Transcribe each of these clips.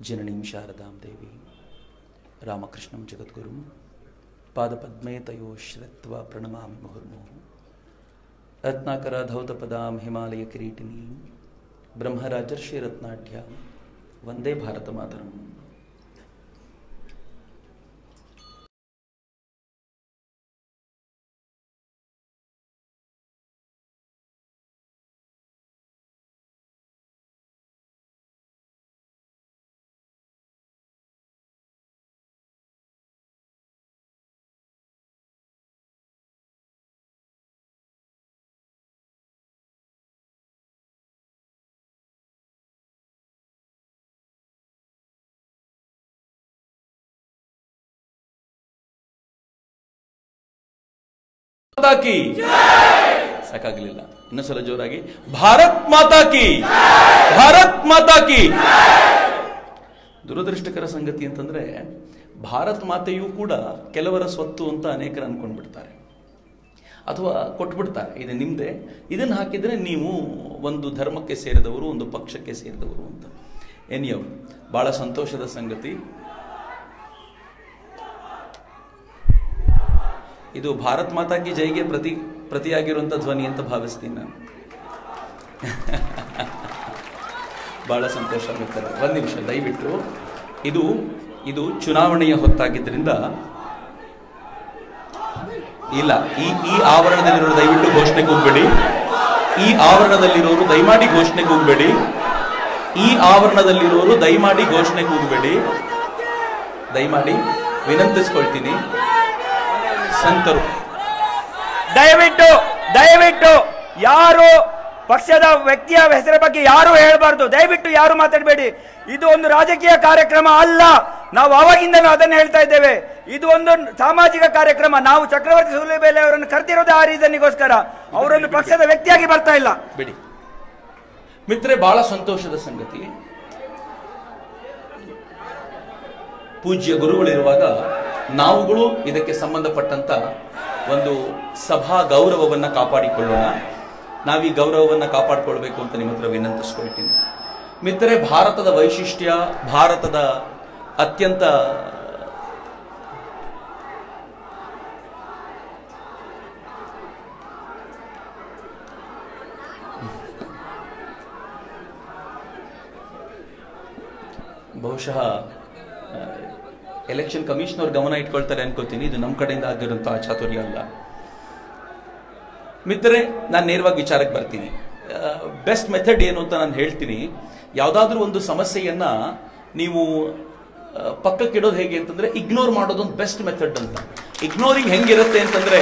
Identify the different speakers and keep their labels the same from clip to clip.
Speaker 1: ಜನನೀಂ ಶಾರದಾಂ ದೇವಿ ರಾಮಕೃಷ್ಣಂ ಜಗದ್ಗುರುಂ ಪಾದಪದ್ಮೇ ತಯೋ ಶ್ರತ್ವ ಪ್ರಣಮಾಮಿ ಮುಹುರ್ಮುಹು ರತ್ನಾಕರ ಧೌತಪದಾಂ ಹಿಮಾಲಯ ಕಿರೀಟಿನೀಂ ಬ್ರಹ್ಮರಾಜರ್ಷಿ ರತ್ನಾಢ್ಯಾಂ ವಂದೇ ಭಾರತ ಮಾತರಂ ಮಾತಾ ಕಿ ಸಾಕಾಗ್ಲಿಲ್ಲ ಇನ್ನೊಂದ್ಸಲ ಜೋರಾಗಿ ಭಾರತ್ ಮಾತಾ ಕಿ ಭಾರತ್ ಮಾತಾ ಕಿ ದುರದೃಷ್ಟಕರ ಸಂಗತಿ ಅಂತಂದ್ರೆ ಭಾರತ್ ಮಾತೆಯೂ ಕೂಡ ಕೆಲವರ ಸ್ವತ್ತು ಅಂತ ಅನೇಕರು ಅನ್ಕೊಂಡ್ಬಿಡ್ತಾರೆ ಅಥವಾ ಕೊಟ್ಬಿಡ್ತಾರೆ ಇದು ನಿಮ್ದೆ ಇದನ್ನ ಹಾಕಿದ್ರೆ ನೀವು ಒಂದು ಧರ್ಮಕ್ಕೆ ಸೇರಿದವರು ಒಂದು ಪಕ್ಷಕ್ಕೆ ಸೇರಿದವರು ಅಂತ ಎನಿಯವ್ ಬಹಳ ಸಂತೋಷದ ಸಂಗತಿ ಇದು ಭಾರತ್ ಮಾತಾ ಕಿ ಜೈಗೆ ಪ್ರತಿ ಪ್ರತಿಯಾಗಿರುವಂತ ಧ್ವನಿ ಅಂತ ಭಾವಿಸ್ತೀನಿ ನಾನು ಬಹಳ ಸಂತೋಷ ಆಗುತ್ತದೆ ಒಂದು ನಿಮಿಷ ದಯವಿಟ್ಟು ಇದು ಇದು ಚುನಾವಣೆಯ ಹೊತ್ತಾಗಿದ್ದರಿಂದ ಇಲ್ಲ ಈ ಈ ಆವರಣದಲ್ಲಿರೋರು ದಯವಿಟ್ಟು ಘೋಷಣೆಗೆ ಹೋಗ್ಬೇಡಿ ಈ ಆವರಣದಲ್ಲಿರೋರು ದಯಮಾಡಿ ಘೋಷಣೆಗೆ ಹೋಗ್ಬೇಡಿ ಈ ಆವರಣದಲ್ಲಿರೋರು ದಯಮಾಡಿ ಘೋಷಣೆಗೆ ಹೋಗ್ಬೇಡಿ ದಯಮಾಡಿ ವಿನಂತಿಸ್ಕೊಳ್ತೀನಿ ಸಂತರು
Speaker 2: ದಯವಿಟ್ಟು ದಯವಿಟ್ಟು ಯಾರು ಪಕ್ಷದ ವ್ಯಕ್ತಿಯ ಹೆಸರ ಬಗ್ಗೆ ಯಾರು ಹೇಳಬಾರ್ದು ದಯವಿಟ್ಟು ಯಾರು ಮಾತಾಡಬೇಡಿ ಇದು ಒಂದು ರಾಜಕೀಯ ಕಾರ್ಯಕ್ರಮ ಅಲ್ಲ ನಾವು ಅವಾಗಿಂದ ಅದನ್ನು ಹೇಳ್ತಾ ಇದ್ದೇವೆ ಇದು ಒಂದು ಸಾಮಾಜಿಕ ಕಾರ್ಯಕ್ರಮ ನಾವು ಚಕ್ರವರ್ತಿ ಸೂಲಿಬೇಲೆ ಅವರನ್ನು ಕರೆದಿರೋದು ಆ ರೀಸನ್ನಿಗೋಸ್ಕರ ಅವರೊಂದು ಪಕ್ಷದ ವ್ಯಕ್ತಿಯಾಗಿ ಬರ್ತಾ ಇಲ್ಲ
Speaker 1: ಬಿಡಿ ಮಿತ್ರೆ ಬಹಳ ಸಂತೋಷದ ಸಂಗತಿ ಪೂಜ್ಯ ಗುರುಗಳಿರುವಾಗ ನಾವುಗಳು ಇದಕ್ಕೆ ಸಂಬಂಧಪಟ್ಟಂತ ಒಂದು ಸಭಾ ಗೌರವವನ್ನ ಕಾಪಾಡಿಕೊಳ್ಳೋಣ ನಾವು ಈ ಗೌರವವನ್ನ ಕಾಪಾಡಿಕೊಳ್ಬೇಕು ಅಂತ ನಿಮ್ಮ ಹತ್ರ ವಿನಂತಿಸ್ಕೊಳ್ತೀನಿ ಮಿತ್ರರೆ ಭಾರತದ ವೈಶಿಷ್ಟ್ಯ ಭಾರತದ ಅತ್ಯಂತ ಬಹುಶಃ ಎಲೆಕ್ಷನ್ ಕಮಿಷನರ್ ಗಮನ ಇಟ್ಕೊಳ್ತಾರೆ ಅನ್ಕೋತೀನಿ ಇದು ನಮ್ಮ ಕಡೆಯಿಂದ ಆಗಿರುವಂತಹ ಚಾತುರ್ಯ ಅಲ್ಲ ಮಿತ್ರರೆ ನಾನು ನೇರವಾಗಿ ವಿಚಾರಕ್ಕೆ ಬರ್ತೀನಿ ಬೆಸ್ಟ್ ಮೆಥಡ್ ಏನು ಅಂತ ನಾನು ಹೇಳ್ತೀನಿ ಯಾವುದಾದ್ರೂ ಒಂದು ಸಮಸ್ಯೆಯನ್ನ ನೀವು ಆ, ಪಕ್ಕಕ್ಕಿಡೋದು ಹೇಗೆ ಅಂತಂದ್ರೆ ಇಗ್ನೋರ್ ಮಾಡೋದೊಂದು ಬೆಸ್ಟ್ ಮೆಥಡ್ ಅಂತ ಇಗ್ನೋರಿಂಗ್ ಹೆಂಗಿರುತ್ತೆ ಅಂತಂದ್ರೆ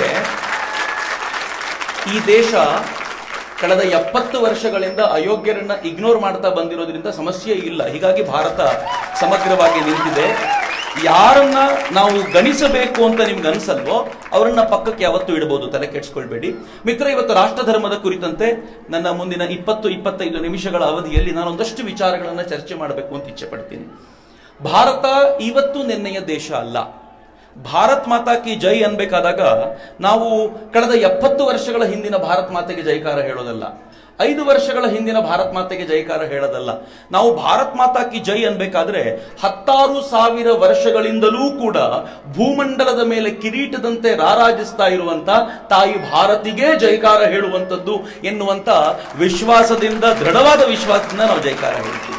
Speaker 1: ಈ ದೇಶ ಕಳೆದ ಎಪ್ಪತ್ತು ವರ್ಷಗಳಿಂದ ಅಯೋಗ್ಯರನ್ನ ಇಗ್ನೋರ್ ಮಾಡ್ತಾ ಬಂದಿರೋದ್ರಿಂದ ಸಮಸ್ಯೆ ಇಲ್ಲ ಹೀಗಾಗಿ ಭಾರತ ಸಮಗ್ರವಾಗಿ ನಿಂತಿದೆ ಯಾರನ್ನ ನಾವು ಗಣಿಸಬೇಕು ಅಂತ ನಿಮ್ಗೆ ಅನ್ಸಲ್ವೋ ಅವರನ್ನ ಪಕ್ಕಕ್ಕೆ ಯಾವತ್ತೂ ಇಡಬಹುದು ತಲೆ ಕೆಡ್ಸ್ಕೊಳ್ಬೇಡಿ ಮಿತ್ರ ಇವತ್ತು ರಾಷ್ಟ್ರ ಧರ್ಮದ ಕುರಿತಂತೆ ನನ್ನ ಮುಂದಿನ ಇಪ್ಪತ್ತು ಇಪ್ಪತ್ತೈದು ನಿಮಿಷಗಳ ಅವಧಿಯಲ್ಲಿ ನಾನು ಒಂದಷ್ಟು ವಿಚಾರಗಳನ್ನ ಚರ್ಚೆ ಮಾಡಬೇಕು ಅಂತ ಇಚ್ಛೆ ಪಡ್ತೀನಿ ಭಾರತ ಇವತ್ತು ನಿನ್ನೆಯ ದೇಶ ಅಲ್ಲ ಭಾರತ್ ಮಾತಾ ಕಿ ಜೈ ಅನ್ಬೇಕಾದಾಗ ನಾವು ಕಳೆದ ಎಪ್ಪತ್ತು ವರ್ಷಗಳ ಹಿಂದಿನ ಭಾರತ್ ಮಾತೆಗೆ ಜೈಕಾರ ಹೇಳೋದಲ್ಲ ಐದು ವರ್ಷಗಳ ಹಿಂದಿನ ಭಾರತ್ ಮಾತೆಗೆ ಜೈಕಾರ ಹೇಳೋದಲ್ಲ ನಾವು ಭಾರತ್ ಮಾತಾ ಕಿ ಜೈ ಅನ್ಬೇಕಾದ್ರೆ ಹತ್ತಾರು ಸಾವಿರ ವರ್ಷಗಳಿಂದಲೂ ಕೂಡ ಭೂಮಂಡಲದ ಮೇಲೆ ಕಿರೀಟದಂತೆ ರಾರಾಜಿಸ್ತಾ ಇರುವಂತ ತಾಯಿ ಭಾರತಿಗೆ ಜೈಕಾರ ಹೇಳುವಂಥದ್ದು ಎನ್ನುವಂತ ವಿಶ್ವಾಸದಿಂದ ದೃಢವಾದ ವಿಶ್ವಾಸದಿಂದ ನಾವು ಜೈಕಾರ ಹೇಳ್ತೀವಿ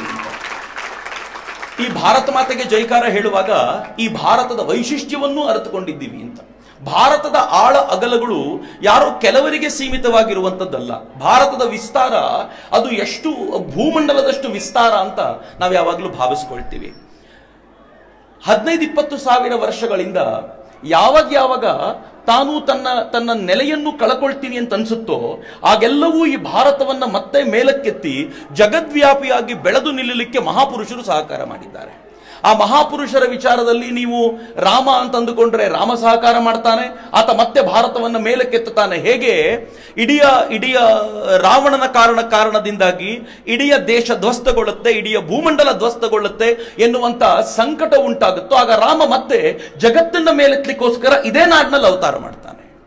Speaker 1: ಈ ಭಾರತ ಮಾತೆಗೆ ಜೈಕಾರ ಹೇಳುವಾಗ ಈ ಭಾರತದ ವೈಶಿಷ್ಟ್ಯವನ್ನೂ ಅರಿತುಕೊಂಡಿದ್ದೀವಿ ಅಂತ ಭಾರತದ ಆಳ ಅಗಲಗಳು ಯಾರೋ ಕೆಲವರಿಗೆ ಸೀಮಿತವಾಗಿರುವಂತದ್ದಲ್ಲ ಭಾರತದ ವಿಸ್ತಾರ ಅದು ಎಷ್ಟು ಭೂಮಂಡಲದಷ್ಟು ವಿಸ್ತಾರ ಅಂತ ನಾವು ಯಾವಾಗಲೂ ಭಾವಿಸ್ಕೊಳ್ತೀವಿ ಹದಿನೈದು ಇಪ್ಪತ್ತು ಸಾವಿರ ವರ್ಷಗಳಿಂದ ಯಾವಾಗ ಯಾವಾಗ ತಾನು ತನ್ನ ತನ್ನ ನೆಲೆಯನ್ನು ಕಳಕೊಳ್ತೀನಿ ಅಂತ ಅನ್ಸುತ್ತೋ ಆಗೆಲ್ಲವೂ ಈ ಭಾರತವನ್ನ ಮತ್ತೆ ಮೇಲಕ್ಕೆತ್ತಿ ಜಗದ್ವ್ಯಾಪಿಯಾಗಿ ಬೆಳೆದು ನಿಲ್ಲಲಿಕ್ಕೆ ಮಹಾಪುರುಷರು ಸಹಕಾರ ಮಾಡಿದ್ದಾರೆ ಆ ಮಹಾಪುರುಷರ ವಿಚಾರದಲ್ಲಿ ನೀವು ರಾಮ ಅಂತ ಅಂದುಕೊಂಡ್ರೆ ರಾಮ ಸಹಕಾರ ಮಾಡ್ತಾನೆ ಆತ ಮತ್ತೆ ಭಾರತವನ್ನ ಮೇಲಕ್ಕೆತ್ತುತ್ತಾನೆ ಹೇಗೆ ಇಡೀ ಇಡೀ ರಾವಣನ ಕಾರಣ ಕಾರಣದಿಂದಾಗಿ ಇಡೀ ದೇಶ ಧ್ವಸ್ತಗೊಳ್ಳುತ್ತೆ ಇಡೀ ಭೂಮಂಡಲ ಧ್ವಸ್ತಗೊಳ್ಳುತ್ತೆ ಎನ್ನುವಂತ ಸಂಕಟ ಉಂಟಾಗುತ್ತೋ ಆಗ ರಾಮ ಮತ್ತೆ ಜಗತ್ತನ್ನ ಮೇಲೆತ್ತಲಿಕ್ಕೋಸ್ಕರ ಇದೇ ನಾಡಿನಲ್ಲಿ ಅವತಾರ ಮಾಡ್ತಾನೆ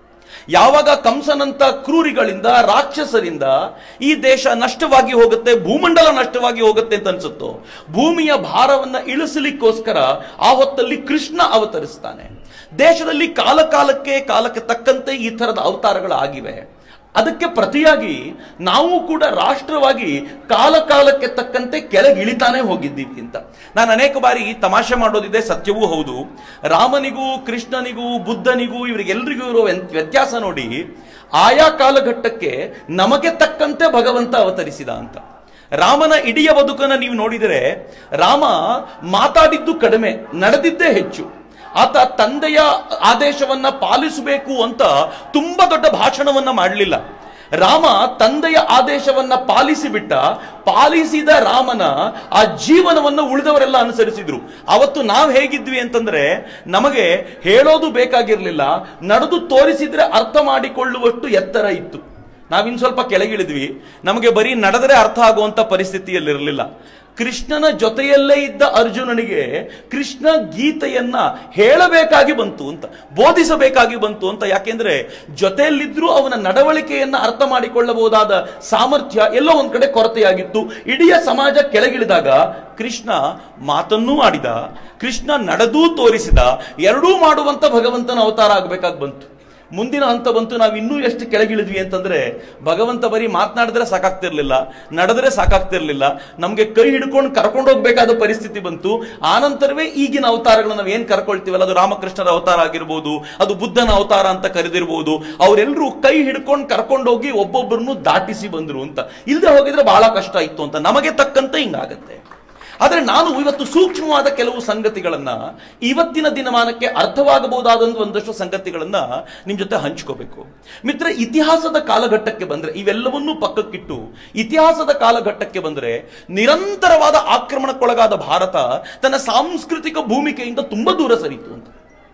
Speaker 1: ಯಾವಾಗ ಕಂಸನಂತ ಕ್ರೂರಿಗಳಿಂದ ರಾಕ್ಷಸರಿಂದ ಈ ದೇಶ ನಷ್ಟವಾಗಿ ಹೋಗುತ್ತೆ ಭೂಮಂಡಲ ನಷ್ಟವಾಗಿ ಹೋಗುತ್ತೆ ಅಂತ ಅನ್ಸುತ್ತೋ ಭೂಮಿಯ ಭಾರವನ್ನ ಇಳಿಸಲಿಕ್ಕೋಸ್ಕರ ಆ ಹೊತ್ತಲ್ಲಿ ಕೃಷ್ಣ ಅವತರಿಸ್ತಾನೆ ದೇಶದಲ್ಲಿ ಕಾಲ ಕಾಲಕ್ಕೆ ಕಾಲಕ್ಕೆ ತಕ್ಕಂತೆ ಈ ತರದ ಅವತಾರಗಳಾಗಿವೆ ಅದಕ್ಕೆ ಪ್ರತಿಯಾಗಿ ನಾವು ಕೂಡ ರಾಷ್ಟ್ರವಾಗಿ ಕಾಲ ಕಾಲಕ್ಕೆ ತಕ್ಕಂತೆ ಕೆಳಗಿಳಿತಾನೆ ಹೋಗಿದ್ದೀವಿ ಅಂತ ನಾನು ಅನೇಕ ಬಾರಿ ತಮಾಷೆ ಮಾಡೋದಿದೆ ಸತ್ಯವೂ ಹೌದು ರಾಮನಿಗೂ ಕೃಷ್ಣನಿಗೂ ಬುದ್ಧನಿಗೂ ಇವರಿಗೆಲ್ರಿಗೂ ಇರೋ ವ್ಯನ್- ವ್ಯತ್ಯಾಸ ನೋಡಿ ಆಯಾ ಕಾಲಘಟ್ಟಕ್ಕೆ ನಮಗೆ ತಕ್ಕಂತೆ ಭಗವಂತ ಅವತರಿಸಿದ ಅಂತ ರಾಮನ ಇಡೀ ಬದುಕನ್ನು ನೀವು ನೋಡಿದರೆ ರಾಮ ಮಾತಾಡಿದ್ದು ಕಡಿಮೆ ನಡೆದಿದ್ದೇ ಹೆಚ್ಚು ಆತ ತಂದೆಯ ಆದೇಶವನ್ನ ಪಾಲಿಸಬೇಕು ಅಂತ ತುಂಬಾ ದೊಡ್ಡ ಭಾಷಣವನ್ನ ಮಾಡಲಿಲ್ಲ ರಾಮ ತಂದೆಯ ಆದೇಶವನ್ನ ಪಾಲಿಸಿ ಬಿಟ್ಟ ಪಾಲಿಸಿದ ರಾಮನ ಆ ಜೀವನವನ್ನು ಉಳಿದವರೆಲ್ಲ ಅನುಸರಿಸಿದ್ರು ಅವತ್ತು ನಾವು ಹೇಗಿದ್ವಿ ಅಂತಂದ್ರೆ ನಮಗೆ ಹೇಳೋದು ಬೇಕಾಗಿರ್ಲಿಲ್ಲ ನಡೆದು ತೋರಿಸಿದ್ರೆ ಅರ್ಥ ಮಾಡಿಕೊಳ್ಳುವಷ್ಟು ಎತ್ತರ ಇತ್ತು ನಾವಿನ್ ಸ್ವಲ್ಪ ಕೆಳಗಿಳಿದ್ವಿ ನಮಗೆ ಬರೀ ನಡೆದರೆ ಅರ್ಥ ಆಗುವಂತ ಪರಿಸ್ಥಿತಿಯಲ್ಲಿರಲಿಲ್ಲ ಕೃಷ್ಣನ ಜೊತೆಯಲ್ಲೇ ಇದ್ದ ಅರ್ಜುನನಿಗೆ ಕೃಷ್ಣ ಗೀತೆಯನ್ನ ಹೇಳಬೇಕಾಗಿ ಬಂತು ಅಂತ ಬೋಧಿಸಬೇಕಾಗಿ ಬಂತು ಅಂತ ಯಾಕೆಂದ್ರೆ ಜೊತೆಯಲ್ಲಿದ್ರೂ ಅವನ ನಡವಳಿಕೆಯನ್ನ ಅರ್ಥ ಮಾಡಿಕೊಳ್ಳಬಹುದಾದ ಸಾಮರ್ಥ್ಯ ಎಲ್ಲೋ ಒಂದ್ ಕಡೆ ಕೊರತೆಯಾಗಿತ್ತು ಇಡೀ ಸಮಾಜ ಕೆಳಗಿಳಿದಾಗ ಕೃಷ್ಣ ಮಾತನ್ನೂ ಆಡಿದ ಕೃಷ್ಣ ನಡೆದೂ ತೋರಿಸಿದ ಎರಡೂ ಮಾಡುವಂತ ಭಗವಂತನ ಅವತಾರ ಆಗಬೇಕಾಗಿ ಬಂತು ಮುಂದಿನ ಹಂತ ಬಂತು ನಾವು ಇನ್ನೂ ಎಷ್ಟು ಕೆಳಗಿಳಿದ್ವಿ ಅಂತಂದ್ರೆ ಭಗವಂತ ಬರೀ ಮಾತನಾಡಿದ್ರೆ ಸಾಕಾಗ್ತಿರ್ಲಿಲ್ಲ ನಡೆದ್ರೆ ಸಾಕಾಗ್ತಿರ್ಲಿಲ್ಲ ನಮ್ಗೆ ಕೈ ಹಿಡ್ಕೊಂಡು ಕರ್ಕೊಂಡು ಹೋಗ್ಬೇಕಾದ ಪರಿಸ್ಥಿತಿ ಬಂತು ಆನಂತರವೇ ಈಗಿನ ಅವತಾರಗಳನ್ನ ನಾವು ಏನ್ ಕರ್ಕೊಳ್ತೀವಲ್ಲ ಅದು ರಾಮಕೃಷ್ಣರ ಅವತಾರ ಆಗಿರ್ಬೋದು ಅದು ಬುದ್ಧನ ಅವತಾರ ಅಂತ ಕರೆದಿರ್ಬೋದು ಅವರೆಲ್ಲರೂ ಕೈ ಹಿಡ್ಕೊಂಡು ಕರ್ಕೊಂಡೋಗಿ ಒಬ್ಬೊಬ್ಬರನ್ನು ದಾಟಿಸಿ ಬಂದ್ರು ಅಂತ ಇಲ್ಲದೆ ಹೋಗಿದ್ರೆ ಬಹಳ ಕಷ್ಟ ಇತ್ತು ಅಂತ ನಮಗೆ ತಕ್ಕಂತೆ ಹಿಂಗಾಗತ್ತೆ ಆದರೆ ನಾನು ಇವತ್ತು ಸೂಕ್ಷ್ಮವಾದ ಕೆಲವು ಸಂಗತಿಗಳನ್ನ ಇವತ್ತಿನ ದಿನಮಾನಕ್ಕೆ ಅರ್ಥವಾಗಬಹುದಾದಂತ ಒಂದಷ್ಟು ಸಂಗತಿಗಳನ್ನ ನಿಮ್ ಜೊತೆ ಹಂಚ್ಕೋಬೇಕು ಮಿತ್ರ ಇತಿಹಾಸದ ಕಾಲಘಟ್ಟಕ್ಕೆ ಬಂದ್ರೆ ಇವೆಲ್ಲವನ್ನೂ ಪಕ್ಕಕ್ಕಿಟ್ಟು ಇತಿಹಾಸದ ಕಾಲಘಟ್ಟಕ್ಕೆ ಬಂದ್ರೆ ನಿರಂತರವಾದ ಆಕ್ರಮಣಕ್ಕೊಳಗಾದ ಭಾರತ ತನ್ನ ಸಾಂಸ್ಕೃತಿಕ ಭೂಮಿಕೆಯಿಂದ ತುಂಬಾ ದೂರ ಸರಿತು ಅಂತ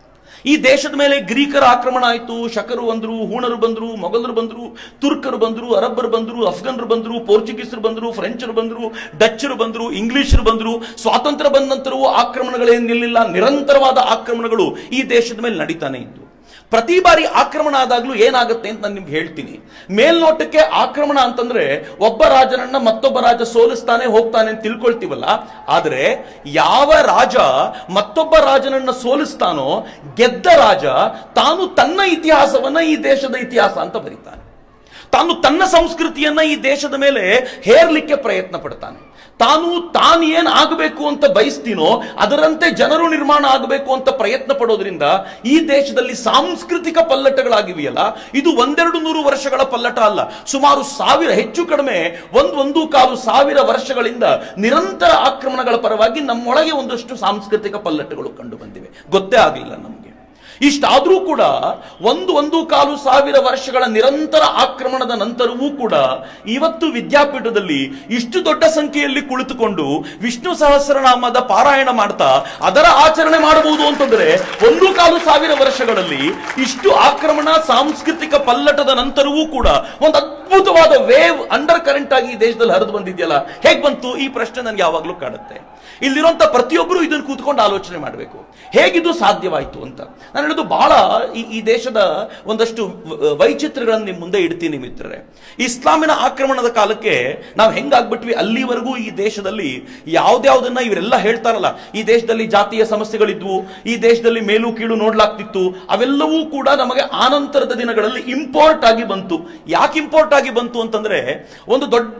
Speaker 1: ಈ ದೇಶದ ಮೇಲೆ ಗ್ರೀಕರ ಆಕ್ರಮಣ ಆಯಿತು ಶಕರು ಬಂದ್ರು ಹೂಣರು ಬಂದ್ರು ಮೊಘಲರು ಬಂದ್ರು ತುರ್ಕರು ಬಂದ್ರು ಅರಬ್ಬರು ಬಂದ್ರು ಅಫ್ಘನ್ರು ಬಂದ್ರು ಪೋರ್ಚುಗೀಸರು ಬಂದ್ರು ಫ್ರೆಂಚರು ಬಂದ್ರು ಡಚ್ಚರು ಬಂದ್ರು ಇಂಗ್ಲಿಷರು ಬಂದ್ರು ಸ್ವಾತಂತ್ರ್ಯ ಬಂದ ನಂತರವೂ ಆಕ್ರಮಣಗಳೇನು ನಿಲ್ಲಿಲ್ಲ ನಿರಂತರವಾದ ಆಕ್ರಮಣಗಳು ಈ ದೇಶದ ಮೇಲೆ ನಡೀತಾನೆ ಇತ್ತು ಪ್ರತಿ ಬಾರಿ ಆಕ್ರಮಣ ಆದಾಗ್ಲೂ ಏನಾಗುತ್ತೆ ಅಂತ ನಾನು ನಿಮ್ಗೆ ಹೇಳ್ತೀನಿ ಮೇಲ್ನೋಟಕ್ಕೆ ಆಕ್ರಮಣ ಅಂತಂದ್ರೆ ಒಬ್ಬ ರಾಜನನ್ನ ಮತ್ತೊಬ್ಬ ರಾಜ ಸೋಲಿಸ್ತಾನೆ ಹೋಗ್ತಾನೆ ಅಂತ ತಿಳ್ಕೊಳ್ತೀವಲ್ಲ ಆದ್ರೆ ಯಾವ ರಾಜ ಮತ್ತೊಬ್ಬ ರಾಜನನ್ನ ಸೋಲಿಸ್ತಾನೋ ಗೆದ್ದ ರಾಜ ತಾನು ತನ್ನ ಇತಿಹಾಸವನ್ನ ಈ ದೇಶದ ಇತಿಹಾಸ ಅಂತ ಬರೀತಾನೆ ತಾನು ತನ್ನ ಸಂಸ್ಕೃತಿಯನ್ನ ಈ ದೇಶದ ಮೇಲೆ ಹೇರ್ಲಿಕ್ಕೆ ಪ್ರಯತ್ನ ಪಡ್ತಾನೆ ತಾನು ತಾನು ಏನ್ ಆಗಬೇಕು ಅಂತ ಬಯಸ್ತೀನೋ ಅದರಂತೆ ಜನರು ನಿರ್ಮಾಣ ಆಗಬೇಕು ಅಂತ ಪ್ರಯತ್ನ ಪಡೋದ್ರಿಂದ ಈ ದೇಶದಲ್ಲಿ ಸಾಂಸ್ಕೃತಿಕ ಪಲ್ಲಟಗಳಾಗಿವೆಯಲ್ಲ ಇದು ಒಂದೆರಡು ನೂರು ವರ್ಷಗಳ ಪಲ್ಲಟ ಅಲ್ಲ ಸುಮಾರು ಸಾವಿರ ಹೆಚ್ಚು ಕಡಿಮೆ ಒಂದ್ ಒಂದು ಕಾಲು ಸಾವಿರ ವರ್ಷಗಳಿಂದ ನಿರಂತರ ಆಕ್ರಮಣಗಳ ಪರವಾಗಿ ನಮ್ಮೊಳಗೆ ಒಂದಷ್ಟು ಸಾಂಸ್ಕೃತಿಕ ಪಲ್ಲಟಗಳು ಕಂಡು ಬಂದಿವೆ ಗೊತ್ತೇ ಆಗಲಿಲ್ಲ ನಮಗೆ ಇಷ್ಟಾದ್ರೂ ಕೂಡ ಒಂದು ಒಂದು ಕಾಲು ಸಾವಿರ ವರ್ಷಗಳ ನಿರಂತರ ಆಕ್ರಮಣದ ನಂತರವೂ ಕೂಡ ಇವತ್ತು ವಿದ್ಯಾಪೀಠದಲ್ಲಿ ಇಷ್ಟು ದೊಡ್ಡ ಸಂಖ್ಯೆಯಲ್ಲಿ ಕುಳಿತುಕೊಂಡು ವಿಷ್ಣು ಸಹಸ್ರನಾಮದ ಪಾರಾಯಣ ಮಾಡ್ತಾ ಅದರ ಆಚರಣೆ ಮಾಡಬಹುದು ಅಂತಂದ್ರೆ ಒಂದು ಕಾಲು ಸಾವಿರ ವರ್ಷಗಳಲ್ಲಿ ಇಷ್ಟು ಆಕ್ರಮಣ ಸಾಂಸ್ಕೃತಿಕ ಪಲ್ಲಟದ ನಂತರವೂ ಕೂಡ ಒಂದು ಅದ್ಭುತವಾದ ವೇವ್ ಅಂಡರ್ ಕರೆಂಟ್ ಆಗಿ ಈ ದೇಶದಲ್ಲಿ ಹರಿದು ಬಂದಿದೆಯಲ್ಲ ಹೇಗ್ ಬಂತು ಈ ಪ್ರಶ್ನೆ ನನಗೆ ಯಾವಾಗಲೂ ಕಾಡುತ್ತೆ ಇಲ್ಲಿರುವಂತ ಪ್ರತಿಯೊಬ್ಬರು ಇದನ್ನು ಕೂತ್ಕೊಂಡು ಆಲೋಚನೆ ಮಾಡಬೇಕು ಹೇಗಿದು ಸಾಧ್ಯವಾಯಿತು ಅಂತ ನಾನು ಹೇಳೋದು ಬಹಳ ಈ ಈ ದೇಶದ ಒಂದಷ್ಟು ವ- ವೈಚಿತ್ರ್ಯಗಳನ್ನು ನಿಮ್ಮ ಮುಂದೆ ಇಡ್ತೀನಿ ಮಿತ್ರರೇ ಇಸ್ಲಾಮಿನ ಆಕ್ರಮಣದ ಕಾಲಕ್ಕೆ ನಾವು ಹೆಂಗಾಗ್ಬಿಟ್ವಿ ಅಲ್ಲಿವರೆಗೂ ಈ ದೇಶದಲ್ಲಿ ಯಾವ್ದ್ಯಾವ್ದನ್ನ ಇವರೆಲ್ಲ ಹೇಳ್ತಾರಲ್ಲ ಈ ದೇಶದಲ್ಲಿ ಜಾತಿಯ ಸಮಸ್ಯೆಗಳಿದ್ವು ಈ ದೇಶದಲ್ಲಿ ಮೇಲು ಕೀಳು ನೋಡ್ಲಾಗ್ತಿತ್ತು ಅವೆಲ್ಲವೂ ಕೂಡ ನಮಗೆ ಆನಂತರದ ದಿನಗಳಲ್ಲಿ ಇಂಪೋರ್ಟ್ ಆಗಿ ಬಂತು ಯಾಕೆ ಇಂಪೋರ್ಟ್ ಆಗಿ ಬಂತು ಅಂತಂದ್ರೆ ಒಂದು ದೊಡ್ಡ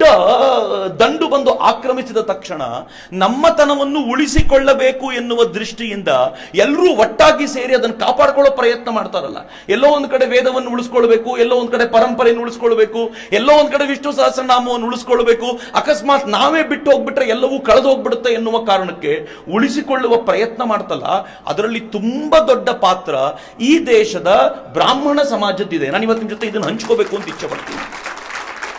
Speaker 1: ದಂಡು ಬಂದು ಆಕ್ರಮಿಸಿದ ತಕ್ಷಣ ನಮ್ಮತನವನ್ನು ಉಳಿಸಿಕೊಳ್ಳಬೇಕು ಎನ್ನುವ ದೃಷ್ಟಿಯಿಂದ ಎಲ್ಲರೂ ಒಟ್ಟಾಗಿ ಸೇರಿ ಅದನ್ನು ಕಾಪಾಡ್ಕೊಳ್ಳೋ ಪ್ರಯತ್ನ ಮಾಡ್ತಾರಲ್ಲ ಎಲ್ಲೋ ಒಂದು ಕಡೆ ವೇದವನ್ನು ಉಳಿಸ್ಕೊಳ್ಬೇಕು ಎಲ್ಲೋ ಒಂದು ಕಡೆ ಪರಂಪರೆಯನ್ನು ಉಳಿಸ್ಕೊಳ್ಬೇಕು ಎಲ್ಲೋ ಒಂದು ಕಡೆ ವಿಷ್ಣು ಸಹಸ್ರನಾಮವನ್ನು ಉಳಿಸ್ಕೊಳ್ಬೇಕು ಅಕಸ್ಮಾತ್ ನಾವೇ ಬಿಟ್ಟು ಹೋಗ್ಬಿಟ್ರೆ ಎಲ್ಲವೂ ಕಳೆದು ಹೋಗ್ಬಿಡುತ್ತೆ ಎನ್ನುವ ಕಾರಣಕ್ಕೆ ಉಳಿಸಿಕೊಳ್ಳುವ ಪ್ರಯತ್ನ ಮಾಡ್ತಲ್ಲ ಅದರಲ್ಲಿ ತುಂಬಾ ದೊಡ್ಡ ಪಾತ್ರ ಈ ದೇಶದ ಬ್ರಾಹ್ಮಣ ಸಮಾಜದ್ದಿದೆ ನಾನು ಇವತ್ತಿನ ಜೊತೆ ಇದನ್ನು ಹಂಚ್ಕೋಬೇಕು ಅಂತ ಇಚ್ಛೆ ಪಡ್ತೀನಿ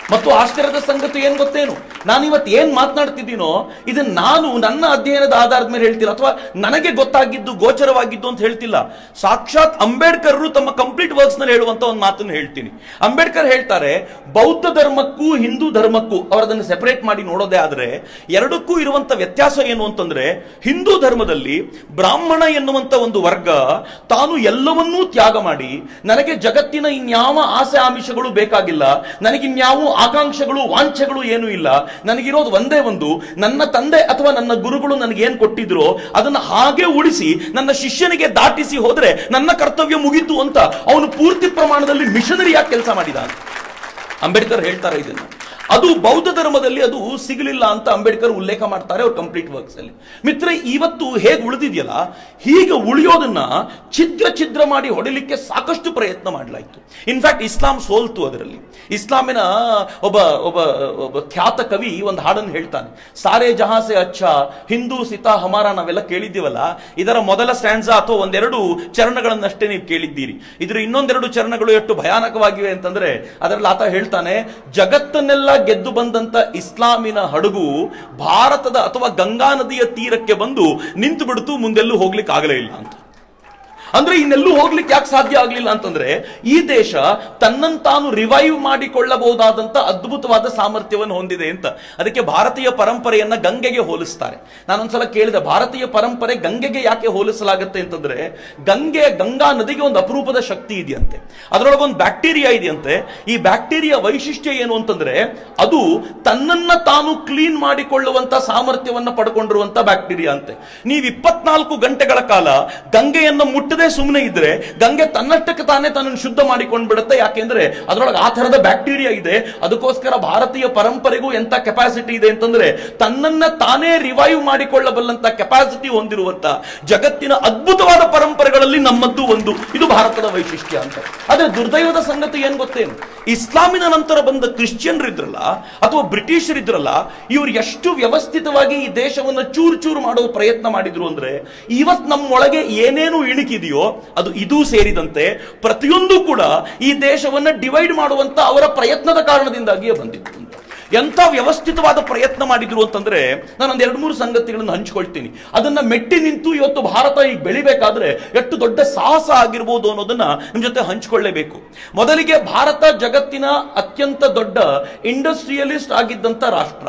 Speaker 1: ಮತ್ತು ಆಶ್ಚರ್ಯದ ಸಂಗತಿ ಏನ್ ಗೊತ್ತೇನು ನಾನು ಇವತ್ತು ಏನ್ ಮಾತನಾಡ್ತಿದ್ದೀನೋ ಇದನ್ನ ನಾನು ನನ್ನ ಅಧ್ಯಯನದ ಆಧಾರದ ಮೇಲೆ ಹೇಳ್ತಿಲ್ಲ ಅಥವಾ ನನಗೆ ಗೊತ್ತಾಗಿದ್ದು ಗೋಚರವಾಗಿದ್ದು ಅಂತ ಹೇಳ್ತಿಲ್ಲ ಸಾಕ್ಷಾತ್ ಅಂಬೇಡ್ಕರ್ ತಮ್ಮ ಕಂಪ್ಲೀಟ್ ವರ್ಕ್ಸ್ ನಲ್ಲಿ ಹೇಳುವಂತ ಒಂದು ಮಾತನ್ನು ಹೇಳ್ತೀನಿ ಅಂಬೇಡ್ಕರ್ ಹೇಳ್ತಾರೆ ಬೌದ್ಧ ಧರ್ಮಕ್ಕೂ ಹಿಂದೂ ಧರ್ಮಕ್ಕೂ ಅವರದನ್ನು ಸೆಪರೇಟ್ ಮಾಡಿ ನೋಡೋದೇ ಆದ್ರೆ ಎರಡಕ್ಕೂ ಇರುವಂತ ವ್ಯತ್ಯಾಸ ಏನು ಅಂತಂದ್ರೆ ಹಿಂದೂ ಧರ್ಮದಲ್ಲಿ ಬ್ರಾಹ್ಮಣ ಎನ್ನುವಂತ ಒಂದು ವರ್ಗ ತಾನು ಎಲ್ಲವನ್ನೂ ತ್ಯಾಗ ಮಾಡಿ ನನಗೆ ಜಗತ್ತಿನ ಇನ್ಯಾವ ಆಸೆ ಆಮಿಷಗಳು ಬೇಕಾಗಿಲ್ಲ ನನಗಿನ್ಯಾವ ಆಕಾಂಕ್ಷೆಗಳು ವಾಂಛೆಗಳು ಏನೂ ಇಲ್ಲ ನನಗಿರೋದು ಒಂದೇ ಒಂದು ನನ್ನ ತಂದೆ ಅಥವಾ ನನ್ನ ಗುರುಗಳು ನನಗೆ ಏನ್ ಕೊಟ್ಟಿದ್ರು ಅದನ್ನ ಹಾಗೆ ಉಳಿಸಿ ನನ್ನ ಶಿಷ್ಯನಿಗೆ ದಾಟಿಸಿ ಹೋದ್ರೆ ನನ್ನ ಕರ್ತವ್ಯ ಮುಗೀತು ಅಂತ ಅವನು ಪೂರ್ತಿ ಪ್ರಮಾಣದಲ್ಲಿ ಮಿಷನರಿಯಾಗಿ ಕೆಲಸ ಮಾಡಿದ ಅಂತ. ಅಂಬೇಡ್ಕರ್ ಹೇಳ್ತಾರೆ ಇದನ್ನ ಅದು ಬೌದ್ಧ ಧರ್ಮದಲ್ಲಿ ಅದು ಸಿಗಲಿಲ್ಲ ಅಂತ ಅಂಬೇಡ್ಕರ್ ಉಲ್ಲೇಖ ಮಾಡ್ತಾರೆ ಅವ್ರ ಕಂಪ್ಲೀಟ್ ವರ್ಕ್ಸ್ ಅಲ್ಲಿ ಮಿತ್ರ ಇವತ್ತು ಹೇಗೆ ಉಳಿದಿದೆಯಲ್ಲ ಹೀಗೆ ಉಳಿಯೋದನ್ನ ಛಿದ್ರ ಛಿದ್ರ ಮಾಡಿ ಹೊಡಿಲಿಕ್ಕೆ ಸಾಕಷ್ಟು ಪ್ರಯತ್ನ ಮಾಡಲಾಯಿತು ಇನ್ಫ್ಯಾಕ್ಟ್ ಇಸ್ಲಾಂ ಸೋಲ್ತು ಅದರಲ್ಲಿ ಇಸ್ಲಾಮಿನ ಒಬ್ಬ ಒಬ್ಬ ಒಬ್ಬ ಖ್ಯಾತ ಕವಿ ಒಂದು ಹಾಡನ್ನು ಹೇಳ್ತಾನೆ ಸಾರೆ ಜಹಾಸೆ ಅಚ್ಚ ಹಿಂದೂ ಸಿತಾ ಹಮಾರ ನಾವೆಲ್ಲ ಕೇಳಿದ್ದೀವಲ್ಲ ಇದರ ಮೊದಲ ಸ್ಟ್ಯಾನ್ಸಾ ಅಥವಾ ಒಂದೆರಡು ಚರಣಗಳನ್ನಷ್ಟೇ ನೀವು ಕೇಳಿದ್ದೀರಿ ಇದ್ರ ಇನ್ನೊಂದೆರಡು ಚರಣಗಳು ಎಷ್ಟು ಭಯಾನಕವಾಗಿವೆ ಅಂತಂದ್ರೆ ಅದರಲ್ಲಿ ಆತ ಹೇಳ್ತಾನೆ ಜಗತ್ತನ್ನೆಲ್ಲ ಗೆದ್ದು ಬಂದಂತ ಇಸ್ಲಾಮಿನ ಹಡಗು ಭಾರತದ ಅಥವಾ ಗಂಗಾ ನದಿಯ ತೀರಕ್ಕೆ ಬಂದು ನಿಂತು ಬಿಡ್ತು ಮುಂದೆಲ್ಲೂ ಹೋಗ್ಲಿಕ್ಕೆ ಆಗಲೇ ಇಲ್ಲ ಅಂತ ಅಂದ್ರೆ ಇನ್ನೆಲ್ಲೂ ಹೋಗ್ಲಿಕ್ಕೆ ಯಾಕೆ ಸಾಧ್ಯ ಆಗ್ಲಿಲ್ಲ ಅಂತಂದ್ರೆ ಈ ದೇಶ ತನ್ನನ್ನು ತಾನು ರಿವೈವ್ ಮಾಡಿಕೊಳ್ಳಬಹುದಾದಂತ ಅದ್ಭುತವಾದ ಸಾಮರ್ಥ್ಯವನ್ನು ಹೊಂದಿದೆ ಅಂತ ಅದಕ್ಕೆ ಭಾರತೀಯ ಪರಂಪರೆಯನ್ನ ಗಂಗೆಗೆ ಹೋಲಿಸ್ತಾರೆ ನಾನೊಂದ್ಸಲ ಕೇಳಿದೆ ಭಾರತೀಯ ಪರಂಪರೆ ಗಂಗೆಗೆ ಯಾಕೆ ಹೋಲಿಸಲಾಗುತ್ತೆ ಅಂತಂದ್ರೆ ಗಂಗೆ ಗಂಗಾ ನದಿಗೆ ಒಂದು ಅಪರೂಪದ ಶಕ್ತಿ ಇದೆಯಂತೆ ಅದರೊಳಗೆ ಒಂದು ಬ್ಯಾಕ್ಟೀರಿಯಾ ಇದೆಯಂತೆ ಈ ಬ್ಯಾಕ್ಟೀರಿಯಾ ವೈಶಿಷ್ಟ್ಯ ಏನು ಅಂತಂದ್ರೆ ಅದು ತನ್ನನ್ನ ತಾನು ಕ್ಲೀನ್ ಮಾಡಿಕೊಳ್ಳುವಂತ ಸಾಮರ್ಥ್ಯವನ್ನ ಪಡ್ಕೊಂಡಿರುವಂತ ಬ್ಯಾಕ್ಟೀರಿಯಾ ಅಂತೆ ನೀವು ಇಪ್ಪತ್ನಾಲ್ಕು ಗಂಟೆಗಳ ಕಾಲ ಗಂಗೆಯನ್ನು ಮುಟ್ಟದೆ ಸುಮ್ಮನೆ ಇದ್ರೆ ಗಂಗೆ ತನ್ನಷ್ಟಕ್ಕೆ ತಾನೇ ತನ್ನನ್ನು ಶುದ್ಧ ಮಾಡಿಕೊಂಡು ಬಿಡುತ್ತೆ ಯಾಕೆಂದ್ರೆ ಅದರೊಳಗೆ ಆ ತರದ ಬ್ಯಾಕ್ಟೀರಿಯಾ ಇದೆ ಅದಕ್ಕೋಸ್ಕರ ಭಾರತೀಯ ಪರಂಪರೆಗೂ ಎಂತ ಕೆಪಾಸಿಟಿ ಇದೆ ಅಂತಂದ್ರೆ ತನ್ನನ್ನ ತಾನೇ ರಿವೈವ್ ಮಾಡಿಕೊಳ್ಳಬಲ್ಲಂತ ಕೆಪಾಸಿಟಿ ಹೊಂದಿರುವಂತ ಜಗತ್ತಿನ ಅದ್ಭುತವಾದ ಪರಂಪರೆಗಳಲ್ಲಿ ನಮ್ಮದ್ದು ಒಂದು ಇದು ಭಾರತದ ವೈಶಿಷ್ಟ್ಯ ಅಂತ ಆದ್ರೆ ದುರ್ದೈವದ ಸಂಗತಿ ಏನ್ ಗೊತ್ತೇನು ಇಸ್ಲಾಮಿನ ನಂತರ ಬಂದ ಕ್ರಿಶ್ಚಿಯನ್ರು ಇದ್ರಲ್ಲ ಅಥವಾ ಬ್ರಿಟಿಷರಿದ್ರಲ್ಲ ಇವರು ಎಷ್ಟು ವ್ಯವಸ್ಥಿತವಾಗಿ ಈ ದೇಶವನ್ನು ಚೂರು ಚೂರು ಮಾಡುವ ಪ್ರಯತ್ನ ಮಾಡಿದ್ರು ಅಂದ್ರೆ ಇವತ್ ನಮ್ಮೊಳಗೆ ಏನೇನು ಇಣುಕಿದೆಯೋ ಅದು ಇದೂ ಸೇರಿದಂತೆ ಪ್ರತಿಯೊಂದು ಕೂಡ ಈ ದೇಶವನ್ನ ಡಿವೈಡ್ ಮಾಡುವಂತ ಅವರ ಪ್ರಯತ್ನದ ಕಾರಣದಿಂದಾಗಿಯೇ ಬಂದಿತ್ತು ಅಂತ ಎಂಥ ವ್ಯವಸ್ಥಿತವಾದ ಪ್ರಯತ್ನ ಮಾಡಿದ್ರು ಅಂತಂದ್ರೆ ನಾನು ಒಂದ್ ಎರಡು ಮೂರು ಸಂಗತಿಗಳನ್ನು ಹಂಚ್ಕೊಳ್ತೀನಿ ಅದನ್ನ ಮೆಟ್ಟಿ ನಿಂತು ಇವತ್ತು ಭಾರತ ಈಗ ಬೆಳಿಬೇಕಾದ್ರೆ ಎಷ್ಟು ದೊಡ್ಡ ಸಾಹಸ ಆಗಿರ್ಬೋದು ಅನ್ನೋದನ್ನ ನಿಮ್ ಜೊತೆ ಹಂಚ್ಕೊಳ್ಳೇಬೇಕು ಮೊದಲಿಗೆ ಭಾರತ ಜಗತ್ತಿನ ಅತ್ಯಂತ ದೊಡ್ಡ ಇಂಡಸ್ಟ್ರಿಯಲಿಸ್ಟ್ ಆಗಿದ್ದಂತ ರಾಷ್ಟ್ರ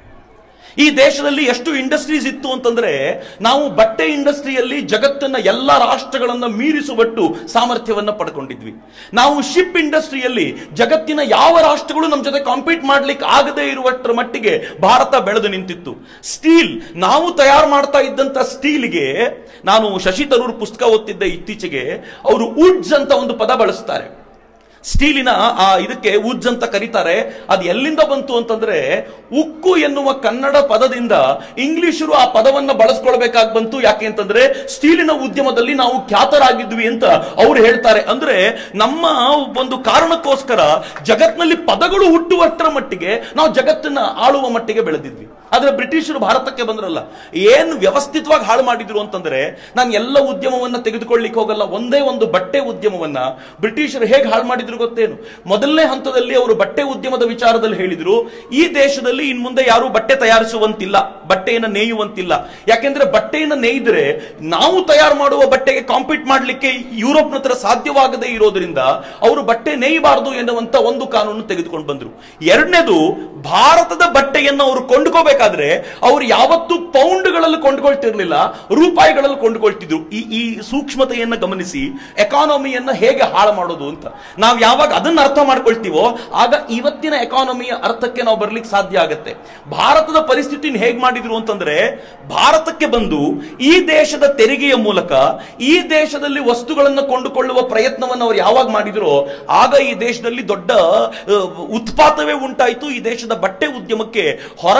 Speaker 1: ಈ ದೇಶದಲ್ಲಿ ಎಷ್ಟು ಇಂಡಸ್ಟ್ರೀಸ್ ಇತ್ತು ಅಂತಂದ್ರೆ ನಾವು ಬಟ್ಟೆ ಇಂಡಸ್ಟ್ರಿಯಲ್ಲಿ ಜಗತ್ತನ್ನ ಎಲ್ಲ ರಾಷ್ಟ್ರಗಳನ್ನ ಮೀರಿಸುವಟ್ಟು ಸಾಮರ್ಥ್ಯವನ್ನ ಪಡ್ಕೊಂಡಿದ್ವಿ ನಾವು ಶಿಪ್ ಇಂಡಸ್ಟ್ರಿಯಲ್ಲಿ ಜಗತ್ತಿನ ಯಾವ ರಾಷ್ಟ್ರಗಳು ನಮ್ಮ ಜೊತೆ ಕಾಂಪೀಟ್ ಮಾಡ್ಲಿಕ್ಕೆ ಆಗದೇ ಇರುವಷ್ಟರ ಮಟ್ಟಿಗೆ ಭಾರತ ಬೆಳೆದು ನಿಂತಿತ್ತು ಸ್ಟೀಲ್ ನಾವು ತಯಾರು ಮಾಡ್ತಾ ಇದ್ದಂತ ಸ್ಟೀಲ್ಗೆ ನಾನು ಶಶಿ ತರೂರ್ ಪುಸ್ತಕ ಓದ್ತಿದ್ದೆ ಇತ್ತೀಚೆಗೆ ಅವರು ವುಡ್ಸ್ ಅಂತ ಒಂದು ಪದ ಬಳಸ್ತಾರೆ ಸ್ಟೀಲಿನ ಆ ಇದಕ್ಕೆ ಉಜ್ಜ್ ಅಂತ ಕರೀತಾರೆ ಅದು ಎಲ್ಲಿಂದ ಬಂತು ಅಂತಂದ್ರೆ ಉಕ್ಕು ಎನ್ನುವ ಕನ್ನಡ ಪದದಿಂದ ಇಂಗ್ಲಿಷರು ಆ ಪದವನ್ನ ಬಳಸ್ಕೊಳ್ಬೇಕಾಗಿ ಬಂತು ಯಾಕೆ ಅಂತಂದ್ರೆ ಸ್ಟೀಲಿನ ಉದ್ಯಮದಲ್ಲಿ ನಾವು ಖ್ಯಾತರಾಗಿದ್ವಿ ಅಂತ ಅವ್ರು ಹೇಳ್ತಾರೆ ಅಂದ್ರೆ ನಮ್ಮ ಒಂದು ಕಾರಣಕ್ಕೋಸ್ಕರ ಜಗತ್ನಲ್ಲಿ ಪದಗಳು ಹುಟ್ಟುವಷ್ಟರ ಮಟ್ಟಿಗೆ ನಾವು ಜಗತ್ತನ್ನ ಆಳುವ ಮಟ್ಟಿಗೆ ಬೆಳೆದಿದ್ವಿ ಆದ್ರೆ ಬ್ರಿಟಿಷರು ಭಾರತಕ್ಕೆ ಬಂದ್ರಲ್ಲ ಏನ್ ವ್ಯವಸ್ಥಿತವಾಗಿ ಹಾಳು ಮಾಡಿದ್ರು ಅಂತಂದ್ರೆ ನಾನು ಎಲ್ಲ ಉದ್ಯಮವನ್ನ ತೆಗೆದುಕೊಳ್ಳಿಕ್ಕೆ ಹೋಗಲ್ಲ ಒಂದೇ ಒಂದು ಬಟ್ಟೆ ಉದ್ಯಮವನ್ನ ಬ್ರಿಟಿಷರು ಹೇಗೆ ಹಾಳು ಮಾಡಿದ್ರು ಗೊತ್ತೇನು ಮೊದಲನೇ ಹಂತದಲ್ಲಿ ಅವರು ಬಟ್ಟೆ ಉದ್ಯಮದ ವಿಚಾರದಲ್ಲಿ ಹೇಳಿದ್ರು ಈ ದೇಶದಲ್ಲಿ ಇನ್ ಮುಂದೆ ಯಾರು ಬಟ್ಟೆ ತಯಾರಿಸುವಂತಿಲ್ಲ ಬಟ್ಟೆಯನ್ನು ನೇಯುವಂತಿಲ್ಲ ಯಾಕೆಂದ್ರೆ ಬಟ್ಟೆಯನ್ನು ನೇಯ್ದ್ರೆ ನಾವು ತಯಾರು ಮಾಡುವ ಬಟ್ಟೆಗೆ ಕಾಂಪೀಟ್ ಮಾಡಲಿಕ್ಕೆ ಯುರೋಪ್ನ ಹತ್ರ ಸಾಧ್ಯವಾಗದೇ ಇರೋದ್ರಿಂದ ಅವರು ಬಟ್ಟೆ ನೇಯಬಾರದು ಎನ್ನುವಂತ ಒಂದು ಕಾನೂನು ತೆಗೆದುಕೊಂಡು ಬಂದ್ರು ಎರಡನೇದು ಭಾರತದ ಬಟ್ಟೆಯನ್ನು ಅವರು ಕೊಂಡ್ಕೋಬೇಕಾದ್ರೆ ಅವರು ಯಾವತ್ತೂ ಪೌಂಡ್ಗಳಲ್ಲಿ ಕೊಂಡ್ಕೊಳ್ತಿರ್ಲಿಲ್ಲ ರೂಪಾಯಿಗಳಲ್ಲಿ ಕೊಂಡ್ಕೊಳ್ತಿದ್ರು ಈ ಈ ಸೂಕ್ಷ್ಮತೆಯನ್ನ ಗಮನಿಸಿ ಎಕಾನಮಿಯನ್ನ ಹೇಗೆ ಹಾಳು ಮಾಡೋದು ಅಂತ ನಾವು ಯಾವಾಗ ಅದನ್ನ ಅರ್ಥ ಮಾಡ್ಕೊಳ್ತೀವೋ ಆಗ ಇವತ್ತಿನ ಎಕಾನಮಿಯ ಅರ್ಥಕ್ಕೆ ನಾವು ಬರ್ಲಿಕ್ಕೆ ಸಾಧ್ಯ ಆಗುತ್ತೆ ಭಾರತದ ಪರಿಸ್ಥಿತಿನ ಹೇಗೆ ಮಾಡಿದ್ರು ಅಂತಂದ್ರೆ ಭಾರತಕ್ಕೆ ಬಂದು ಈ ದೇಶದ ತೆರಿಗೆಯ ಮೂಲಕ ಈ ದೇಶದಲ್ಲಿ ವಸ್ತುಗಳನ್ನು ಕೊಂಡುಕೊಳ್ಳುವ ಪ್ರಯತ್ನವನ್ನು ಅವರು ಯಾವಾಗ ಮಾಡಿದ್ರು ಆಗ ಈ ದೇಶದಲ್ಲಿ ದೊಡ್ಡ ಅಹ್, ಉತ್ಪಾತವೇ ಉಂಟಾಯಿತು ಈ ದೇಶದ ಬಟ್ಟೆ ಉದ್ಯಮಕ್ಕೆ ಹೊರಗಿನ ಹಣ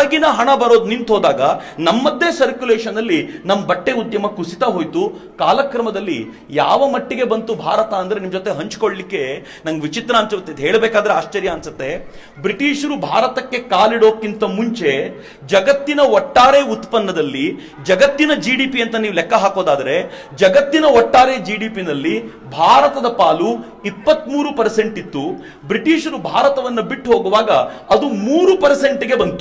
Speaker 1: ಹಣ ಬರೋದು ನಿಂತು ಹೋದಾಗ ನಮ್ಮದ್ದೇ ಸರ್ಕ್ಯುಲೇಷನ್ ಅಲ್ಲಿ ನಮ್ಮ ಬಟ್ಟೆ ಉದ್ಯಮ ಕುಸಿತ ಹೋಯ್ತು ಕಾಲಕ್ರಮದಲ್ಲಿ ಯಾವ ಮಟ್ಟಿಗೆ ಬಂತು ಭಾರತ ಅಂದ್ರೆ ನಿಮ್ ಜೊತೆ ಹಂಚ್ಕೊಳ್ಳಿಕ್ಕೆ ನಂಗೆ ವಿಚಿತ್ರ ಅನ್ಸುತ್ತೆ ಇದು ಹೇಳಬೇಕಾದ್ರೆ ಆಶ್ಚರ್ಯ ಅನ್ಸುತ್ತೆ ಬ್ರಿಟಿಷರು ಭಾರತಕ್ಕೆ ಕಾಲಿಡೋಕ್ಕಿಂತ ಮುಂಚೆ ಜಗತ್ತಿನ ಒಟ್ಟಾರೆ ಉತ್ಪನ್ನದಲ್ಲಿ ಜಗತ್ತಿನ ಜಿ ಡಿ ಪಿ ಅಂತ ನೀವು ಲೆಕ್ಕ ಹಾಕೋದಾದ್ರೆ ಜಗತ್ತಿನ ಒಟ್ಟಾರೆ ಜಿ ಡಿ ಪಿನಲ್ಲಿ ಭಾರತದ ಪಾಲು ಇಪ್ಪತ್ಮೂರು ಪರ್ಸೆಂಟ್ ಇತ್ತು ಬ್ರಿಟಿಷರು ಭಾರತವನ್ನು ಬಿಟ್ಟು ಹೋಗುವಾಗ ಅದು ಮೂರು ಪರ್ಸೆಂಟ್ಗೆ ಬಂತು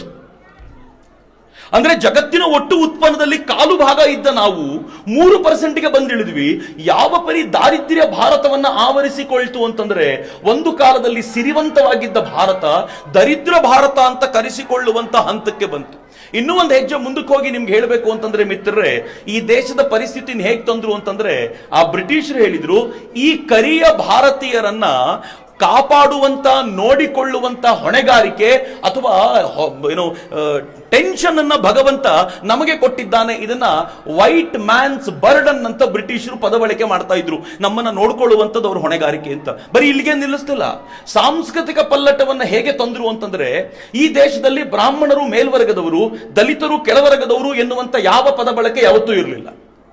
Speaker 1: ಅಂದ್ರೆ ಜಗತ್ತಿನ ಒಟ್ಟು ಉತ್ಪನ್ನದಲ್ಲಿ ಕಾಲು ಭಾಗ ಇದ್ದ ನಾವು ಮೂರು ಪರ್ಸೆಂಟ್ಗೆ ಬಂದಿಳಿದ್ವಿ ಯಾವ ಪರಿ ದಾರಿದ್ರ್ಯ ಭಾರತವನ್ನ ಆವರಿಸಿಕೊಳ್ತು ಅಂತಂದ್ರೆ ಒಂದು ಕಾಲದಲ್ಲಿ ಸಿರಿವಂತವಾಗಿದ್ದ ಭಾರತ ದರಿದ್ರ ಭಾರತ ಅಂತ ಕರೆಸಿಕೊಳ್ಳುವಂತ ಹಂತಕ್ಕೆ ಬಂತು ಇನ್ನೂ ಒಂದು ಹೆಜ್ಜೆ ಮುಂದಕ್ಕೆ ಹೋಗಿ ನಿಮ್ಗೆ ಹೇಳಬೇಕು ಅಂತಂದ್ರೆ ಮಿತ್ರರೇ ಈ ದೇಶದ ಪರಿಸ್ಥಿತಿನ ಹೇಗ್ ತಂದ್ರು ಅಂತಂದ್ರೆ ಆ ಬ್ರಿಟಿಷರು ಹೇಳಿದ್ರು ಈ ಕರಿಯ ಭಾರತೀಯರನ್ನ ಕಾಪಾಡುವಂತ ನೋಡಿಕೊಳ್ಳುವಂತ ಹೊಣೆಗಾರಿಕೆ ಅಥವಾ ಹೊ- ಏನು ಟೆನ್ಷನ್ ಅನ್ನ ಭಗವಂತ ನಮಗೆ ಕೊಟ್ಟಿದ್ದಾನೆ ಇದನ್ನ ವೈಟ್ ಮ್ಯಾನ್ಸ್ ಬರ್ಡನ್ ಅಂತ ಬ್ರಿಟಿಷರು ಪದ ಬಳಕೆ ಮಾಡ್ತಾ ಇದ್ರು ನಮ್ಮನ್ನ ನೋಡ್ಕೊಳ್ಳುವಂಥದ್ದು ಅವ್ರ ಹೊಣೆಗಾರಿಕೆ ಅಂತ ಬರೀ ಇಲ್ಲಿಗೆ ನಿಲ್ಲಿಸ್ತಿಲ್ಲ ಸಾಂಸ್ಕೃತಿಕ ಪಲ್ಲಟವನ್ನ ಹೇಗೆ ತಂದ್ರು ಅಂತಂದ್ರೆ ಈ ದೇಶದಲ್ಲಿ ಬ್ರಾಹ್ಮಣರು ಮೇಲ್ವರ್ಗದವರು ದಲಿತರು ಕೆಳವರ್ಗದವರು ಎನ್ನುವಂತ ಯಾವ ಪದ ಬಳಕೆ ಯಾವತ್ತೂ ಇರಲಿಲ್ಲ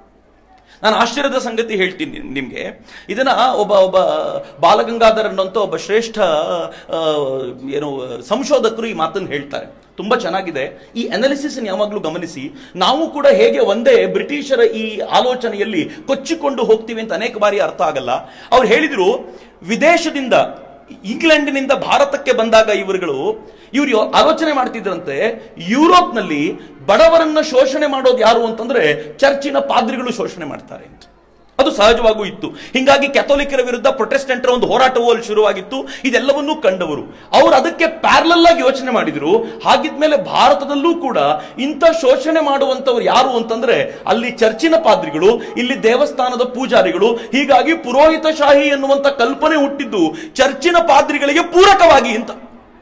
Speaker 1: ನಾನು ಆಶ್ಚರ್ಯದ ಸಂಗತಿ ಹೇಳ್ತೀನಿ ನಿಮಗೆ ಇದನ್ನ ಒಬ್ಬ ಒಬ್ಬ ಬಾಲಗಂಗಾಧರ್ ಅನ್ನೋಂಥ ಒಬ್ಬ ಶ್ರೇಷ್ಠ ಆ, ಏನು ಸಂಶೋಧಕರು ಈ ಮಾತನ್ನು ಹೇಳ್ತಾರೆ ತುಂಬಾ ಚೆನ್ನಾಗಿದೆ ಈ ಅನಾಲಿಸಿಸ್ ಯಾವಾಗಲೂ ಗಮನಿಸಿ ನಾವು ಕೂಡ ಹೇಗೆ ಒಂದೇ ಬ್ರಿಟಿಷರ ಈ ಆಲೋಚನೆಯಲ್ಲಿ ಕೊಚ್ಚಿಕೊಂಡು ಹೋಗ್ತೀವಿ ಅಂತ ಅನೇಕ ಬಾರಿ ಅರ್ಥ ಆಗಲ್ಲ ಅವ್ರು ಹೇಳಿದ್ರು ವಿದೇಶದಿಂದ ಇಂಗ್ಲೆಂಡಿನಿಂದ ಭಾರತಕ್ಕೆ ಬಂದಾಗ ಇವರುಗಳು ಇವರು ಆಲೋಚನೆ ಮಾಡ್ತಿದ್ರಂತೆ ಯುರೋಪ್ನಲ್ಲಿ ಬಡವರನ್ನ ಶೋಷಣೆ ಮಾಡೋದು ಯಾರು ಅಂತಂದ್ರೆ ಚರ್ಚಿನ ಪಾದ್ರಿಗಳು ಶೋಷಣೆ ಮಾಡ್ತಾರೆ ಅಂತ ಅದು ಸಹಜವಾಗೂ ಇತ್ತು ಹಿಂಗಾಗಿ ಕ್ಯಾಥೋಲಿಕರ ವಿರುದ್ಧ ಪ್ರೊಟೆಸ್ಟೆಂಟರ ಒಂದು ಹೋರಾಟವೂ ಅಲ್ಲಿ ಶುರುವಾಗಿತ್ತು ಇದೆಲ್ಲವನ್ನೂ ಕಂಡವರು ಅವರು ಅದಕ್ಕೆ ಪ್ಯಾರಲಲ್ ಆಗಿ ಯೋಚನೆ ಮಾಡಿದ್ರು ಹಾಗಿದ್ಮೇಲೆ ಭಾರತದಲ್ಲೂ ಕೂಡ ಇಂಥ ಶೋಷಣೆ ಮಾಡುವಂತವ್ರು ಯಾರು ಅಂತಂದ್ರೆ ಅಲ್ಲಿ ಚರ್ಚಿನ ಪಾದ್ರಿಗಳು ಇಲ್ಲಿ ದೇವಸ್ಥಾನದ ಪೂಜಾರಿಗಳು ಹೀಗಾಗಿ ಪುರೋಹಿತಶಾಹಿ ಎನ್ನುವಂತ ಕಲ್ಪನೆ ಹುಟ್ಟಿದ್ದು ಚರ್ಚಿನ ಪಾದ್ರಿಗಳಿಗೆ ಪೂರಕವಾಗಿ ಅಂತ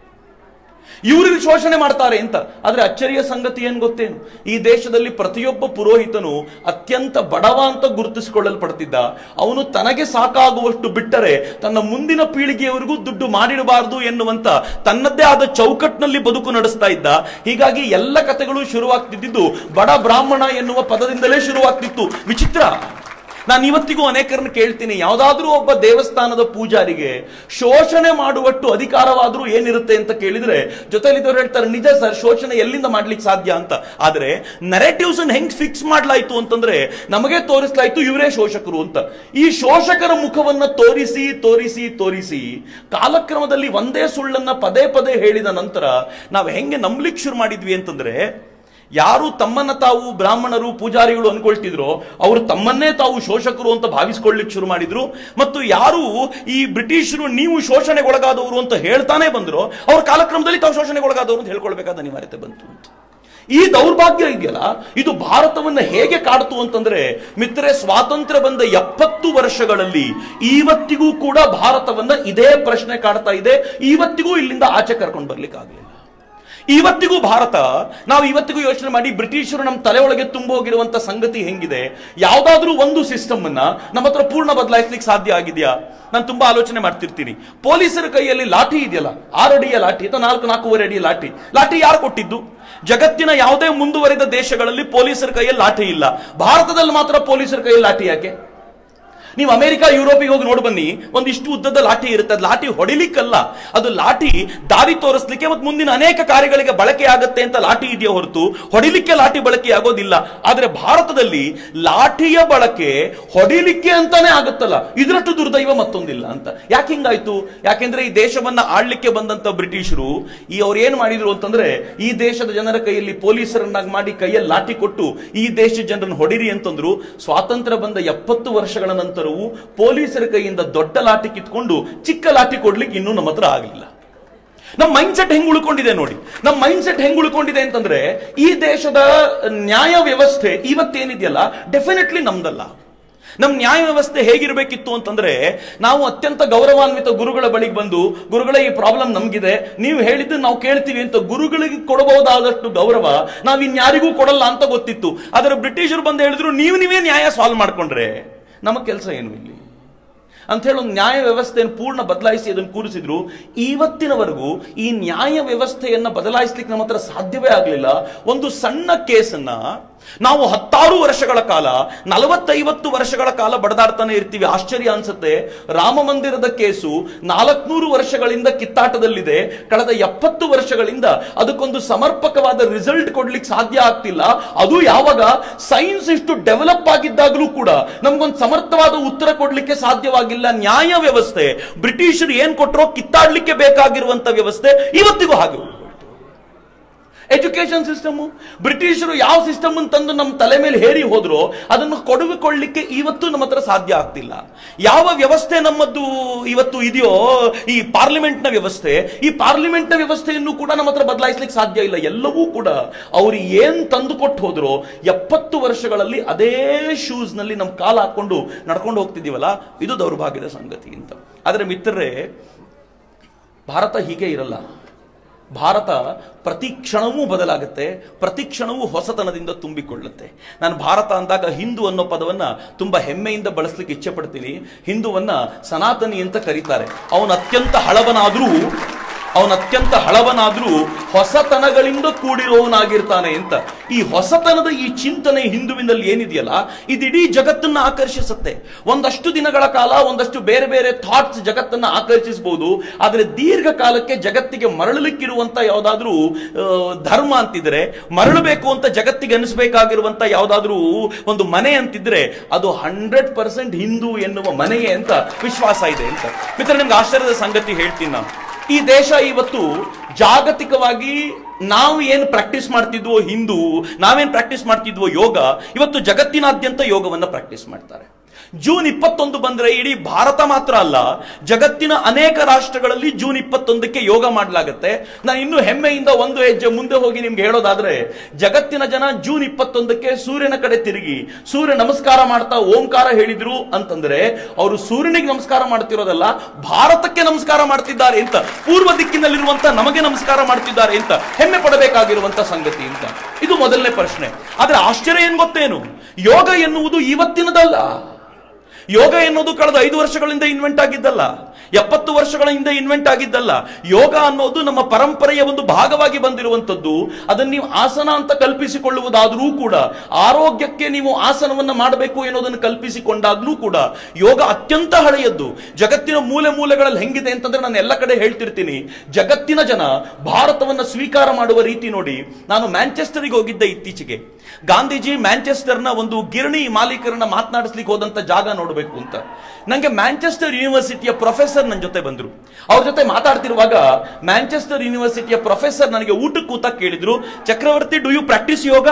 Speaker 1: ಇವ್ರಿಗೆ ಶೋಷಣೆ ಮಾಡ್ತಾರೆ ಅಂತ ಆದ್ರೆ ಅಚ್ಚರಿಯ ಸಂಗತಿ ಏನ್ ಗೊತ್ತೇನು ಈ ದೇಶದಲ್ಲಿ ಪ್ರತಿಯೊಬ್ಬ ಪುರೋಹಿತನು ಅತ್ಯಂತ ಬಡವ ಅಂತ ಗುರುತಿಸಿಕೊಳ್ಳಲ್ಪಡ್ತಿದ್ದ ಅವನು ತನಗೆ ಸಾಕಾಗುವಷ್ಟು ಬಿಟ್ಟರೆ ತನ್ನ ಮುಂದಿನ ಪೀಳಿಗೆಯವರೆಗೂ ದುಡ್ಡು ಮಾಡಿಡಬಾರದು ಎನ್ನುವಂತ ತನ್ನದೇ ಆದ ಚೌಕಟ್ಟಿನಲ್ಲಿ ಬದುಕು ನಡೆಸ್ತಾ ಇದ್ದ ಹೀಗಾಗಿ ಎಲ್ಲ ಕಥೆಗಳು ಶುರುವಾಗ್ತಿದ್ದು ಬಡ ಬ್ರಾಹ್ಮಣ ಎನ್ನುವ ಪದದಿಂದಲೇ ಶುರುವಾಗ್ತಿತ್ತು ವಿಚಿತ್ರ ನಾನು ಇವತ್ತಿಗೂ ಅನೇಕರನ್ನು ಕೇಳ್ತೀನಿ ಯಾವುದಾದ್ರೂ ಒಬ್ಬ ದೇವಸ್ಥಾನದ ಪೂಜಾರಿಗೆ ಶೋಷಣೆ ಮಾಡುವಟ್ಟು ಅಧಿಕಾರವಾದ್ರೂ ಏನಿರುತ್ತೆ ಅಂತ ಕೇಳಿದ್ರೆ ಜೊತೆಲಿದ್ದವ್ರು ಹೇಳ್ತಾರೆ ನಿಜ ಸರ್ ಶೋಷಣೆ ಎಲ್ಲಿಂದ ಮಾಡ್ಲಿಕ್ಕೆ ಸಾಧ್ಯ ಅಂತ ಆದ್ರೆ ನರೇಟಿವ್ಸ್ ಹೆಂಗ್ ಫಿಕ್ಸ್ ಮಾಡ್ಲಾಯ್ತು ಅಂತಂದ್ರೆ ನಮಗೆ ತೋರಿಸ್ಲಾಯ್ತು ಇವರೇ ಶೋಷಕರು ಅಂತ ಈ ಶೋಷಕರ ಮುಖವನ್ನ ತೋರಿಸಿ ತೋರಿಸಿ ತೋರಿಸಿ ಕಾಲಕ್ರಮದಲ್ಲಿ ಒಂದೇ ಸುಳ್ಳನ್ನ ಪದೇ ಪದೇ ಹೇಳಿದ ನಂತರ ನಾವು ಹೆಂಗೆ ನಂಬ್ಲಿಕ್ಕೆ ಶುರು ಮಾಡಿದ್ವಿ ಅಂತಂದ್ರೆ ಯಾರು ತಮ್ಮನ್ನ ತಾವು ಬ್ರಾಹ್ಮಣರು ಪೂಜಾರಿಗಳು ಅನ್ಕೊಳ್ತಿದ್ರೋ ಅವರು ತಮ್ಮನ್ನೇ ತಾವು ಶೋಷಕರು ಅಂತ ಭಾವಿಸ್ಕೊಳ್ಳಿಕ್ಕೆ ಶುರು ಮಾಡಿದ್ರು ಮತ್ತು ಯಾರು ಈ ಬ್ರಿಟಿಷರು ನೀವು ಶೋಷಣೆಗೊಳಗಾದವರು ಅಂತ ಹೇಳ್ತಾನೆ ಬಂದ್ರು ಅವ್ರ ಕಾಲಕ್ರಮದಲ್ಲಿ ತಾವು ಶೋಷಣೆಗೊಳಗಾದವರು ಅಂತ ಹೇಳ್ಕೊಳ್ಬೇಕಾದ ಅನಿವಾರ್ಯತೆ ಬಂತು ಅಂತ ಈ ದೌರ್ಭಾಗ್ಯ ಇದೆಯಲ್ಲ ಇದು ಭಾರತವನ್ನ ಹೇಗೆ ಕಾಡ್ತು ಅಂತಂದ್ರೆ ಮಿತ್ರರೆ ಸ್ವಾತಂತ್ರ್ಯ ಬಂದ ಎಪ್ಪತ್ತು ವರ್ಷಗಳಲ್ಲಿ ಇವತ್ತಿಗೂ ಕೂಡ ಭಾರತವನ್ನ ಇದೇ ಪ್ರಶ್ನೆ ಕಾಡ್ತಾ ಇದೆ ಇವತ್ತಿಗೂ ಇಲ್ಲಿಂದ ಆಚೆ ಕರ್ಕೊಂಡು ಬರ್ಲಿಕ್ಕೆ ಆಗ್ಲಿಲ್ಲ ಇವತ್ತಿಗೂ ಭಾರತ ನಾವು ಇವತ್ತಿಗೂ ಯೋಚನೆ ಮಾಡಿ ಬ್ರಿಟಿಷರು ನಮ್ಮ ತಲೆ ಒಳಗೆ ತುಂಬಿ ಹೋಗಿರುವಂತ ಸಂಗತಿ ಹೆಂಗಿದೆ ಯಾವ್ದಾದ್ರೂ ಒಂದು ಸಿಸ್ಟಮ್ ಅನ್ನ ನಮ್ಮ ಹತ್ರ ಪೂರ್ಣ ಬದಲಾಯಿಸ್ಲಿಕ್ಕೆ ಸಾಧ್ಯ ಆಗಿದೆಯಾ ನಾನು ತುಂಬಾ ಆಲೋಚನೆ ಮಾಡ್ತಿರ್ತೀನಿ ಪೊಲೀಸರ ಕೈಯಲ್ಲಿ ಲಾಠಿ ಇದೆಯಲ್ಲ ಆರು ಅಡಿಯ ಲಾಠಿ ಅಥವಾ ನಾಲ್ಕು ನಾಲ್ಕೂವರೆ ಅಡಿಯ ಲಾಠಿ ಲಾಠಿ ಯಾರು ಕೊಟ್ಟಿದ್ದು ಜಗತ್ತಿನ ಯಾವುದೇ ಮುಂದುವರಿದ ದೇಶಗಳಲ್ಲಿ ಪೊಲೀಸರ ಕೈಯಲ್ಲಿ ಲಾಠಿ ಇಲ್ಲ ಭಾರತದಲ್ಲಿ ಮಾತ್ರ ಪೊಲೀಸರ ಕೈಯಲ್ಲಿ ಲಾಠಿ ಯಾಕೆ ನೀವು ಅಮೆರಿಕ ಯುರೋಪಿಗೆ ಹೋಗಿ ನೋಡಿ ಬನ್ನಿ ಒಂದಿಷ್ಟು ಉದ್ದದ ಲಾಠಿ ಇರುತ್ತೆ ಅದು ಲಾಠಿ ಹೊಡಿಲಿಕ್ಕಲ್ಲ ಅದು ಲಾಠಿ ದಾರಿ ತೋರಿಸ್ಲಿಕ್ಕೆ ಮತ್ತು ಮುಂದಿನ ಅನೇಕ ಕಾರ್ಯಗಳಿಗೆ ಬಳಕೆ ಆಗುತ್ತೆ ಅಂತ ಲಾಠಿ ಇದೆಯಾ ಹೊರತು ಹೊಡಿಲಿಕ್ಕೆ ಲಾಠಿ ಬಳಕೆ ಆಗೋದಿಲ್ಲ ಆದ್ರೆ ಭಾರತದಲ್ಲಿ ಲಾಠಿಯ ಬಳಕೆ ಹೊಡಿಲಿಕ್ಕೆ ಅಂತಾನೆ ಆಗುತ್ತಲ್ಲ ಇದರಷ್ಟು ದುರ್ದೈವ ಮತ್ತೊಂದಿಲ್ಲ ಅಂತ ಯಾಕೆ ಹಿಂಗಾಯ್ತು ಯಾಕೆಂದ್ರೆ ಈ ದೇಶವನ್ನ ಆಳ್ಲಿಕ್ಕೆ ಬಂದಂತ ಬ್ರಿಟಿಷರು ಈ ಅವ್ರು ಏನ್ ಮಾಡಿದ್ರು ಅಂತಂದ್ರೆ ಈ ದೇಶದ ಜನರ ಕೈಯಲ್ಲಿ ಪೊಲೀಸರನ್ನಾಗಿ ಮಾಡಿ ಕೈಯಲ್ಲಿ ಲಾಠಿ ಕೊಟ್ಟು ಈ ದೇಶದ ಜನರನ್ನು ಹೊಡಿರಿ ಅಂತಂದ್ರು ಸ್ವಾತಂತ್ರ್ಯ ಬಂದ ಎಪ್ಪತ್ತು ವರ್ಷಗಳ ನಂತರವೂ ಪೊಲೀಸರ ಕೈಯಿಂದ ದೊಡ್ಡ ಲಾಠಿ ಕಿತ್ಕೊಂಡು ಚಿಕ್ಕ ಲಾಠಿ ಕೊಡ್ಲಿಕ್ಕೆ ಇನ್ನೂ ನಮ್ಮ ಹತ್ರ ಆಗಲಿಲ್ಲ ನಮ್ಮ ಮೈಂಡ್ ಸೆಟ್ ಹೆಂಗ್ ಉಳ್ಕೊಂಡಿದೆ ನೋಡಿ ನಮ್ಮ ಮೈಂಡ್ ಸೆಟ್ ಹೆಂಗ್ ಉಳ್ಕೊಂಡಿದೆ ಅಂತಂದ್ರೆ ಈ ದೇಶದ ನ್ಯಾಯ ವ್ಯವಸ್ಥೆ ಇವತ್ತೇನಿದೆಯಲ್ಲ ಡೆಫಿನೆಟ್ಲಿ ನಮ್ದಲ್ಲ ನಮ್ಮ ನ್ಯಾಯ ವ್ಯವಸ್ಥೆ ಹೇಗಿರಬೇಕಿತ್ತು ಅಂತಂದ್ರೆ ನಾವು ಅತ್ಯಂತ ಗೌರವಾನ್ವಿತ ಗುರುಗಳ ಬಳಿಗೆ ಬಂದು ಗುರುಗಳ ಈ ಪ್ರಾಬ್ಲಮ್ ನಮ್ಗಿದೆ ನೀವು ಹೇಳಿದ್ದು ನಾವು ಕೇಳ್ತೀವಿ ಅಂತ ಗುರುಗಳಿಗೆ ಕೊಡಬಹುದಾದಷ್ಟು ಗೌರವ ನಾವು ಇನ್ಯಾರಿಗೂ ಕೊಡಲ್ಲ ಅಂತ ಗೊತ್ತಿತ್ತು ಆದರೆ ಬ್ರಿಟಿಷರು ಬಂದು ಹೇಳಿದ್ರು ನೀವು ನೀವೇ ನ್ಯಾಯ ಸಾಲ್ವ್ ಮಾಡ್ಕೊಂಡ್ರೆ ನಮ್ಮ ಕೆಲಸ ಏನು ಇಲ್ಲಿ ಅಂತ ಹೇಳಿ ಒಂದು ನ್ಯಾಯ ವ್ಯವಸ್ಥೆಯನ್ನು ಪೂರ್ಣ ಬದಲಾಯಿಸಿ ಅದನ್ನು ಕೂರಿಸಿದ್ರು ಇವತ್ತಿನವರೆಗೂ ಈ ನ್ಯಾಯ ವ್ಯವಸ್ಥೆಯನ್ನ ಬದಲಾಯಿಸ್ಲಿಕ್ಕೆ ನಮ್ಮ ಹತ್ರ ಸಾಧ್ಯವೇ ಆಗಲಿಲ್ಲ ಒಂದು ಸಣ್ಣ ಕೇಸನ್ನ ನಾವು ಹತ್ತಾರು ವರ್ಷಗಳ ಕಾಲ ನಲವತ್ತೈವತ್ತು ವರ್ಷಗಳ ಕಾಲ ಬಡದಾಡ್ತಾನೆ ಇರ್ತೀವಿ ಆಶ್ಚರ್ಯ ಅನ್ಸುತ್ತೆ ರಾಮ ಮಂದಿರದ ಕೇಸು ನಾಲ್ಕನೂರು ವರ್ಷಗಳಿಂದ ಕಿತ್ತಾಟದಲ್ಲಿದೆ ಕಳೆದ ಎಪ್ಪತ್ತು ವರ್ಷಗಳಿಂದ ಅದಕ್ಕೊಂದು ಸಮರ್ಪಕವಾದ ರಿಸಲ್ಟ್ ಕೊಡ್ಲಿಕ್ಕೆ ಸಾಧ್ಯ ಆಗ್ತಿಲ್ಲ ಅದು ಯಾವಾಗ ಸೈನ್ಸ್ ಇಷ್ಟು ಡೆವಲಪ್ ಆಗಿದ್ದಾಗಲೂ ಕೂಡ ನಮ್ಗೊಂದು ಸಮರ್ಥವಾದ ಉತ್ತರ ಕೊಡ್ಲಿಕ್ಕೆ ಸಾಧ್ಯವಾಗಿಲ್ಲ ನ್ಯಾಯ ವ್ಯವಸ್ಥೆ ಬ್ರಿಟಿಷರು ಏನ್ ಕೊಟ್ಟರೋ ಕಿತ್ತಾಡ್ಲಿಕ್ಕೆ ಬೇಕಾಗಿರುವಂತ ವ್ಯವಸ್ಥೆ ಇವತ್ತಿಗೂ ಹಾಗೆ ಉಳ್ಕೊಳ್ತು. ಎಜುಕೇಶನ್ ಸಿಸ್ಟಮ್ ಬ್ರಿಟಿಷರು ಯಾವ ಸಿಸ್ಟಮ್ ತಂದು ನಮ್ಮ ತಲೆ ಮೇಲೆ ಹೇರಿ ಹೋದ್ರೋ ಅದನ್ನು ಕೊಡುವಿಕೊಳ್ಳಿಕ್ಕೆ ಇವತ್ತು ನಮ್ಮ ಹತ್ರ ಸಾಧ್ಯ ಆಗ್ತಿಲ್ಲ ಯಾವ ವ್ಯವಸ್ಥೆ ನಮ್ಮದ್ದು ಇವತ್ತು ಇದೆಯೋ ಈ ಪಾರ್ಲಿಮೆಂಟ್ನ ವ್ಯವಸ್ಥೆ ಈ ಪಾರ್ಲಿಮೆಂಟ್ನ ವ್ಯವಸ್ಥೆಯನ್ನು ಕೂಡ ನಮ್ಮ ಹತ್ರ ಬದಲಾಯಿಸ್ಲಿಕ್ಕೆ ಸಾಧ್ಯ ಇಲ್ಲ ಎಲ್ಲವೂ ಕೂಡ ಅವ್ರು ಏನ್ ತಂದು ಕೊಟ್ಟು ಹೋದ್ರೋ ಎಪ್ಪತ್ತು ವರ್ಷಗಳಲ್ಲಿ ಅದೇ ಶೂಸ್ ನಲ್ಲಿ ನಮ್ಮ ಕಾಲ ಹಾಕೊಂಡು ನಡ್ಕೊಂಡು ಹೋಗ್ತಿದೀವಲ್ಲ ಇದು ದೌರ್ಭಾಗ್ಯದ ಸಂಗತಿ ಅಂತ ಆದ್ರೆ ಮಿತ್ರರೇ ಭಾರತ ಹೀಗೆ ಇರಲ್ಲ ಭಾರತ ಪ್ರತಿ ಕ್ಷಣವೂ ಬದಲಾಗುತ್ತೆ ಪ್ರತಿ ಕ್ಷಣವೂ ಹೊಸತನದಿಂದ ತುಂಬಿಕೊಳ್ಳುತ್ತೆ ನಾನು ಭಾರತ ಅಂದಾಗ ಹಿಂದೂ ಅನ್ನೋ ಪದವನ್ನ ತುಂಬಾ ಹೆಮ್ಮೆಯಿಂದ ಬಳಸಲಿಕ್ಕೆ ಇಚ್ಛೆ ಪಡ್ತೀನಿ ಹಿಂದೂವನ್ನ ಸನಾತನಿ ಅಂತ ಕರೀತಾರೆ ಅವನು ಅತ್ಯಂತ ಹಳವನಾದ್ರೂ ಅವನ ಅತ್ಯಂತ ಹಳವನಾದ್ರೂ ಹೊಸತನಗಳಿಂದ ಕೂಡಿರುವವನಾಗಿರ್ತಾನೆ ಅಂತ ಈ ಹೊಸತನದ ಈ ಚಿಂತನೆ ಹಿಂದುವಿನಲ್ಲಿ ಏನಿದೆಯಲ್ಲ ಇದು ಇಡೀ ಜಗತ್ತನ್ನ ಆಕರ್ಷಿಸುತ್ತೆ ಒಂದಷ್ಟು ದಿನಗಳ ಕಾಲ ಒಂದಷ್ಟು ಬೇರೆ ಬೇರೆ ಥಾಟ್ಸ್ ಜಗತ್ತನ್ನ ಆಕರ್ಷಿಸಬಹುದು ಆದರೆ ದೀರ್ಘಕಾಲಕ್ಕೆ ಜಗತ್ತಿಗೆ ಮರಳಲಿಕ್ಕಿರುವಂತ ಯಾವುದಾದ್ರೂ ಆ, ಧರ್ಮ ಅಂತಿದ್ರೆ ಮರಳಬೇಕು ಅಂತ ಜಗತ್ತಿಗೆ ಅನಿಸ್ಬೇಕಾಗಿರುವಂತ ಯಾವುದಾದ್ರೂ ಒಂದು ಮನೆ ಅಂತಿದ್ರೆ ಅದು ಹಂಡ್ರೆಡ್ ಪರ್ಸೆಂಟ್ ಹಿಂದೂ ಎನ್ನುವ ಮನೆಯೇ ಅಂತ ವಿಶ್ವಾಸ ಇದೆ ಅಂತ ಮಿತ್ರ ನಿಮ್ಗೆ ಆಶ್ಚರ್ಯದ ಸಂಗತಿ ಹೇಳ್ತೀನಿ ನಾನು ಈ ದೇಶ ಇವತ್ತು ಜಾಗತಿಕವಾಗಿ ನಾವು ಏನು ಪ್ರಾಕ್ಟೀಸ್ ಮಾಡ್ತಿದ್ವೋ ಹಿಂದೂ ನಾವೇನ್ ಪ್ರಾಕ್ಟೀಸ್ ಮಾಡ್ತಿದ್ವೋ ಯೋಗ ಇವತ್ತು ಜಗತ್ತಿನಾದ್ಯಂತ ಯೋಗವನ್ನ ಪ್ರಾಕ್ಟೀಸ್ ಮಾಡ್ತಾರೆ ಜೂನ್ ಇಪ್ಪತ್ತೊಂದು ಬಂದ್ರೆ ಇಡೀ ಭಾರತ ಮಾತ್ರ ಅಲ್ಲ ಜಗತ್ತಿನ ಅನೇಕ ರಾಷ್ಟ್ರಗಳಲ್ಲಿ ಜೂನ್ ಇಪ್ಪತ್ತೊಂದಕ್ಕೆ ಯೋಗ ಮಾಡಲಾಗುತ್ತೆ ನಾನು ಇನ್ನು ಹೆಮ್ಮೆಯಿಂದ ಒಂದು ಹೆಜ್ಜೆ ಮುಂದೆ ಹೋಗಿ ನಿಮ್ಗೆ ಹೇಳೋದಾದ್ರೆ ಜಗತ್ತಿನ ಜನ ಜೂನ್ ಇಪ್ಪತ್ತೊಂದಕ್ಕೆ ಸೂರ್ಯನ ಕಡೆ ತಿರುಗಿ ಸೂರ್ಯ ನಮಸ್ಕಾರ ಮಾಡ್ತಾ ಓಂಕಾರ ಹೇಳಿದ್ರು ಅಂತಂದ್ರೆ ಅವರು ಸೂರ್ಯನಿಗೆ ನಮಸ್ಕಾರ ಮಾಡ್ತಿರೋದಲ್ಲ ಭಾರತಕ್ಕೆ ನಮಸ್ಕಾರ ಮಾಡ್ತಿದ್ದಾರೆ ಅಂತ ಪೂರ್ವ ದಿಕ್ಕಿನಲ್ಲಿರುವಂತ ನಮಗೆ ನಮಸ್ಕಾರ ಮಾಡ್ತಿದ್ದಾರೆ ಅಂತ ಹೆಮ್ಮೆ ಪಡಬೇಕಾಗಿರುವಂತ ಸಂಗತಿ ಅಂತ ಇದು ಮೊದಲನೇ ಪ್ರಶ್ನೆ ಆದ್ರೆ ಆಶ್ಚರ್ಯ ಏನ್ ಗೊತ್ತೇನು ಯೋಗ ಎನ್ನುವುದು ಇವತ್ತಿನದಲ್ಲ ಯೋಗ ಎನ್ನುವುದು ಕಳೆದ ಐದು ವರ್ಷಗಳಿಂದ ಇನ್ವೆಂಟ್ ಆಗಿದ್ದಲ್ಲ ಎಪ್ಪತ್ತು ವರ್ಷಗಳ ಹಿಂದೆ ಇನ್ವೆಂಟ್ ಆಗಿದ್ದಲ್ಲ ಯೋಗ ಅನ್ನೋದು ನಮ್ಮ ಪರಂಪರೆಯ ಒಂದು ಭಾಗವಾಗಿ ಬಂದಿರುವಂತದ್ದು ಅದನ್ನು ನೀವು ಆಸನ ಅಂತ ಕಲ್ಪಿಸಿಕೊಳ್ಳುವುದಾದರೂ ಕೂಡ ಆರೋಗ್ಯಕ್ಕೆ ನೀವು ಆಸನವನ್ನ ಮಾಡಬೇಕು ಎನ್ನುವುದನ್ನು ಕಲ್ಪಿಸಿಕೊಂಡಾಗ್ಲೂ ಕೂಡ ಯೋಗ ಅತ್ಯಂತ ಹಳೆಯದ್ದು ಜಗತ್ತಿನ ಮೂಲೆ ಮೂಲೆಗಳಲ್ಲಿ ಹೆಂಗಿದೆ ಅಂತಂದ್ರೆ ನಾನು ಎಲ್ಲ ಕಡೆ ಹೇಳ್ತಿರ್ತೀನಿ ಜಗತ್ತಿನ ಜನ ಭಾರತವನ್ನ ಸ್ವೀಕಾರ ಮಾಡುವ ರೀತಿ ನೋಡಿ ನಾನು ಮ್ಯಾಂಚೆಸ್ಟರ್ಗೆ ಹೋಗಿದ್ದೆ ಇತ್ತೀಚೆಗೆ ಗಾಂಧೀಜಿ ಮ್ಯಾಂಚೆಸ್ಟರ್ನ ಒಂದು ಗಿರಣಿ ಮಾಲೀಕರನ್ನ ಮಾತನಾಡಿಸ್ಲಿಕ್ಕೆ ಹೋದಂತ ಜಾಗ ನೋಡಬೇಕು ಅಂತ ನಂಗೆ ಮ್ಯಾಂಚೆಸ್ಟರ್ ಯೂನಿವರ್ಸಿಟಿಯ ಪ್ರೊಫೆಸರ್ ನನ್ನ ಜೊತೆ ಬಂದ್ರು ಅವ್ರ ಜೊತೆ ಮಾತಾಡ್ತಿರುವಾಗ ಮ್ಯಾಂಚೆಸ್ಟರ್ ಯೂನಿವರ್ಸಿಟಿಯ ಪ್ರೊಫೆಸರ್ ನನಗೆ ಊಟಕ್ಕೆ ಕೂತ ಕೇಳಿದ್ರು Chakravarti do you practice yoga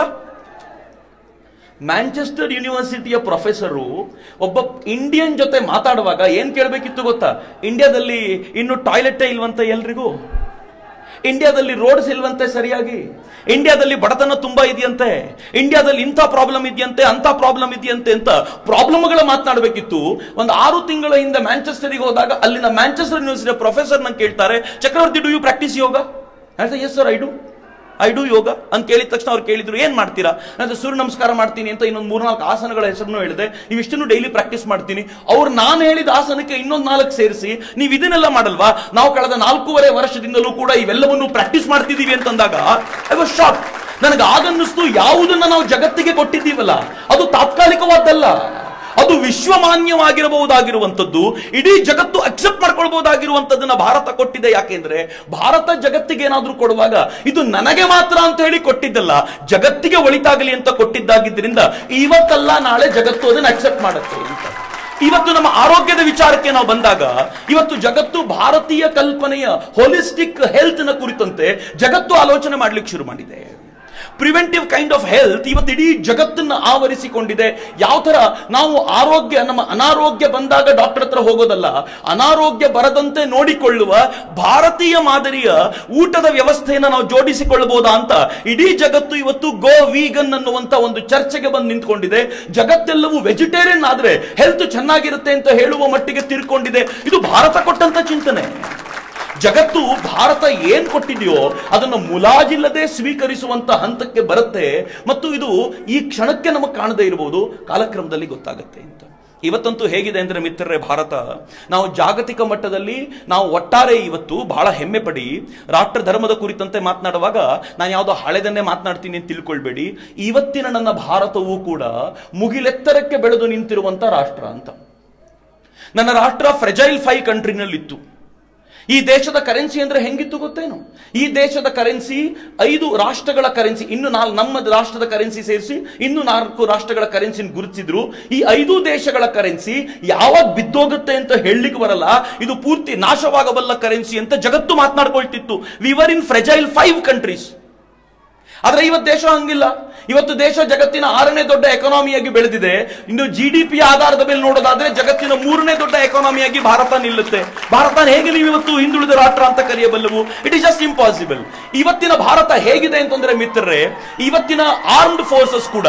Speaker 1: Manchester ಯೂನಿವರ್ಸಿಟಿಯ ಪ್ರೊಫೆಸರು ಒಬ್ಬ ಇಂಡಿಯನ್ ಜೊತೆ ಮಾತಾಡುವಾಗ ಏನ್ ಕೇಳಬೇಕಿತ್ತು ಗೊತ್ತಾ ಇಂಡಿಯಾದಲ್ಲಿ ಇನ್ನು ಟಾಯ್ಲೆಟೇ ಇಲ್ವಂತ ಎಲ್ರಿಗೂ ಇಂಡಿಯಾದಲ್ಲಿ ರೋಡ್ಸ್ ಇಲ್ವಂತೆ ಸರಿಯಾಗಿ ಇಂಡಿಯಾದಲ್ಲಿ ಬಡತನ ತುಂಬಾ ಇದೆಯಂತೆ ಇಂಡಿಯಾದಲ್ಲಿ ಇಂಥ ಪ್ರಾಬ್ಲಮ್ ಇದೆಯಂತೆ ಅಂತ ಪ್ರಾಬ್ಲಮ್ ಇದೆಯಂತೆ ಅಂತ ಪ್ರಾಬ್ಲಮ್ಗಳ ಮಾತನಾಡಬೇಕಿತ್ತು ಒಂದು ಆರು ತಿಂಗಳ ಹಿಂದೆ ಮ್ಯಾಂಚೆಸ್ಟರ್ಗೆ ಹೋದಾಗ ಅಲ್ಲಿನ ಮ್ಯಾಂಚೆಸ್ಟರ್ ಯೂನಿವರ್ಸಿಟಿ ಪ್ರೊಫೆಸರ್ ನಂಗೆ ಕೇಳ್ತಾರೆ Chakravarti do you practice yoga yes sir I do I do yoga ಅಂತ ಕೇಳಿದ ತಕ್ಷಣ ಅವ್ರು ಕೇಳಿದ್ರು ಏನ್ ಮಾಡ್ತೀರಾ ನಾನು ಸೂರ್ಯ ನಮಸ್ಕಾರ ಮಾಡ್ತೀನಿ ಅಂತ ಇನ್ನೊಂದು ಮೂರ್ನಾಲ್ಕು ಆಸನಗಳ ಹೆಸರನ್ನು ಹೇಳಿದೆ ಇವಿಷ್ಟನ್ನು ಡೈಲಿ ಪ್ರಾಕ್ಟೀಸ್ ಮಾಡ್ತೀನಿ ಅವ್ರು ನಾನು ಹೇಳಿದ ಆಸನಕ್ಕೆ ಇನ್ನೊಂದು ನಾಲ್ಕು ಸೇರಿಸಿ ನೀವು ಇದನ್ನೆಲ್ಲ ಮಾಡಲ್ವಾ ನಾವು ಕಳೆದ ನಾಲ್ಕೂವರೆ ವರ್ಷದಿಂದಲೂ ಕೂಡ ಇವೆಲ್ಲವನ್ನು ಪ್ರಾಕ್ಟೀಸ್ ಮಾಡ್ತಿದೀವಿ ಅಂತಂದಾಗ ಐ ವಾಸ್ ಶಾಕ್ ನನಗೆ ಆಗನ್ನಿಸ್ತು ಯಾವುದನ್ನ ನಾವು ಜಗತ್ತಿಗೆ ಕೊಟ್ಟಿದ್ದೀವಲ್ಲ ಅದು ತಾತ್ಕಾಲಿಕವಾದ್ದಲ್ಲ ಅದು ವಿಶ್ವಮಾನ್ಯವಾಗಿರಬಹುದಾಗಿರುವಂಥದ್ದು ಇಡೀ ಜಗತ್ತು ಅಕ್ಸೆಪ್ಟ್ ಮಾಡ್ಕೊಳ್ಬಹುದಾಗಿರುವಂಥದ್ದನ್ನ ಭಾರತ ಕೊಟ್ಟಿದೆ ಯಾಕೆಂದ್ರೆ ಭಾರತ ಜಗತ್ತಿಗೆ ಏನಾದ್ರೂ ಕೊಡುವಾಗ ಇದು ನನಗೆ ಮಾತ್ರ ಅಂತ ಹೇಳಿ ಕೊಟ್ಟಿದ್ದಲ್ಲ ಜಗತ್ತಿಗೆ ಒಳಿತಾಗಲಿ ಅಂತ ಕೊಟ್ಟಿದ್ದಾಗಿದ್ದರಿಂದ ಇವತ್ತಲ್ಲ ನಾಳೆ ಜಗತ್ತು ಅದನ್ನ ಅಕ್ಸೆಪ್ಟ್ ಮಾಡುತ್ತೆ ಅಂತ ಇವತ್ತು ನಮ್ಮ ಆರೋಗ್ಯದ ವಿಚಾರಕ್ಕೆ ನಾವು ಬಂದಾಗ ಇವತ್ತು ಜಗತ್ತು ಭಾರತೀಯ ಕಲ್ಪನೆಯ ಹೋಲಿಸ್ಟಿಕ್ ಹೆಲ್ತ್ ನ ಕುರಿತಂತೆ ಜಗತ್ತು ಆಲೋಚನೆ ಮಾಡ್ಲಿಕ್ಕೆ ಶುರು ಮಾಡಿದೆ ಪ್ರಿವೆಂಟಿವ್ ಕೈಂಡ್ ಆಫ್ ಹೆಲ್ತ್ ಇವತ್ತು ಇಡೀ ಜಗತ್ತನ್ನ ಆವರಿಸಿಕೊಂಡಿದೆ ಯಾವ ತರ ನಾವು ಆರೋಗ್ಯ ನಮ್ಮ ಅನಾರೋಗ್ಯ ಬಂದಾಗ ಡಾಕ್ಟರ್ ಹತ್ರ ಹೋಗೋದಲ್ಲ ಅನಾರೋಗ್ಯ ಬರದಂತೆ ನೋಡಿಕೊಳ್ಳುವ ಭಾರತೀಯ ಮಾದರಿಯ ಊಟದ ವ್ಯವಸ್ಥೆಯನ್ನ ನಾವು ಜೋಡಿಸಿಕೊಳ್ಳಬಹುದಾ ಅಂತ ಇಡೀ ಜಗತ್ತು ಇವತ್ತು ಗೋ ವೀಗನ್ ಅನ್ನುವಂತ ಒಂದು ಚರ್ಚೆಗೆ ಬಂದು ನಿಂತ್ಕೊಂಡಿದೆ ಜಗತ್ತೆಲ್ಲವೂ ವೆಜಿಟೇರಿಯನ್ ಆದ್ರೆ ಹೆಲ್ತ್ ಚೆನ್ನಾಗಿರುತ್ತೆ ಅಂತ ಹೇಳುವ ಮಟ್ಟಿಗೆ ತಿರ್ಕೊಂಡಿದೆ ಇದು ಭಾರತ ಕೊಟ್ಟಂತ ಚಿಂತನೆ ಜಗತ್ತು ಭಾರತ ಏನ್ ಕೊಟ್ಟಿದೆಯೋ ಅದನ್ನು ಮುಲಾಜಿಲ್ಲದೆ ಸ್ವೀಕರಿಸುವಂತ ಹಂತಕ್ಕೆ ಬರುತ್ತೆ ಮತ್ತು ಇದು ಈ ಕ್ಷಣಕ್ಕೆ ನಮಗೆ ಕಾಣದೇ ಇರಬಹುದು ಕಾಲಕ್ರಮದಲ್ಲಿ ಗೊತ್ತಾಗುತ್ತೆ ಅಂತ ಇವತ್ತಂತೂ ಹೇಗಿದೆ ಅಂದ್ರೆ ಮಿತ್ರರೇ ಭಾರತ ನಾವು ಜಾಗತಿಕ ಮಟ್ಟದಲ್ಲಿ ನಾವು ಒಟ್ಟಾರೆ ಇವತ್ತು ಬಹಳ ಹೆಮ್ಮೆ ಪಡಿ ರಾಷ್ಟ್ರ ಧರ್ಮದ ಕುರಿತಂತೆ ಮಾತನಾಡುವಾಗ ನಾನು ಯಾವುದೋ ಹಳೆದನ್ನೇ ಮಾತನಾಡ್ತೀನಿ ಅಂತ ತಿಳ್ಕೊಳ್ಬೇಡಿ ಇವತ್ತಿನ ನನ್ನ ಭಾರತವೂ ಕೂಡ ಮುಗಿಲೆತ್ತರಕ್ಕೆ ಬೆಳೆದು ನಿಂತಿರುವಂತ ರಾಷ್ಟ್ರ ಅಂತ ನನ್ನ ರಾಷ್ಟ್ರ ಫ್ರೆಜೈಲ್ ಫೈ ಕಂಟ್ರಿನಲ್ಲಿತ್ತು ಈ ದೇಶದ ಕರೆನ್ಸಿ ಅಂದ್ರೆ ಹೆಂಗಿತ್ತು ಗೊತ್ತೇನು ಈ ದೇಶದ ಕರೆನ್ಸಿ ಐದು ರಾಷ್ಟ್ರಗಳ ಕರೆನ್ಸಿ ಇನ್ನು ನಾಲ್ ನಮ್ಮ ರಾಷ್ಟ್ರದ ಕರೆನ್ಸಿ ಸೇರಿಸಿ ಇನ್ನು ನಾಲ್ಕು ರಾಷ್ಟ್ರಗಳ ಕರೆನ್ಸಿ ಗುರುತಿಸಿದ್ರು ಈ ಐದು ದೇಶಗಳ ಕರೆನ್ಸಿ ಯಾವಾಗ ಬಿದ್ದೋಗುತ್ತೆ ಅಂತ ಹೇಳಲಿಕ್ಕೆ ಬರಲ್ಲ ಇದು ಪೂರ್ತಿ ನಾಶವಾಗಬಲ್ಲ ಕರೆನ್ಸಿ ಅಂತ ಜಗತ್ತು ಮಾತನಾಡ್ಕೊಳ್ತಿತ್ತು we were in fragile five countries ಆದ್ರೆ ಇವತ್ತು ದೇಶ ಹಂಗಿಲ್ಲ ಇವತ್ತು ದೇಶ ಜಗತ್ತಿನ ಆರನೇ ದೊಡ್ಡ ಎಕಾನಮಿಯಾಗಿ ಬೆಳೆದಿದೆ ಇನ್ನು ಜಿ ಡಿ ಪಿ ಆಧಾರದ ಮೇಲೆ ನೋಡೋದಾದ್ರೆ ಜಗತ್ತಿನ ಮೂರನೇ ದೊಡ್ಡ ಎಕಾನಮಿಯಾಗಿ ಭಾರತ ನಿಲ್ಲುತ್ತೆ ಭಾರತ ಹೇಗೆ ನೀವು ಇವತ್ತು ಹಿಂದುಳಿದ ರಾಷ್ಟ್ರ ಅಂತ ಕರೆಯಬಲ್ಲವು ಇಟ್ ಇಸ್ ಜಸ್ಟ್ ಇಂಪಾಸಿಬಲ್ ಇವತ್ತಿನ ಭಾರತ ಹೇಗಿದೆ ಅಂತಂದ್ರೆ ಮಿತ್ರರೇ ಇವತ್ತಿನ ಆರ್ಮ್ಡ್ ಫೋರ್ಸಸ್ ಕೂಡ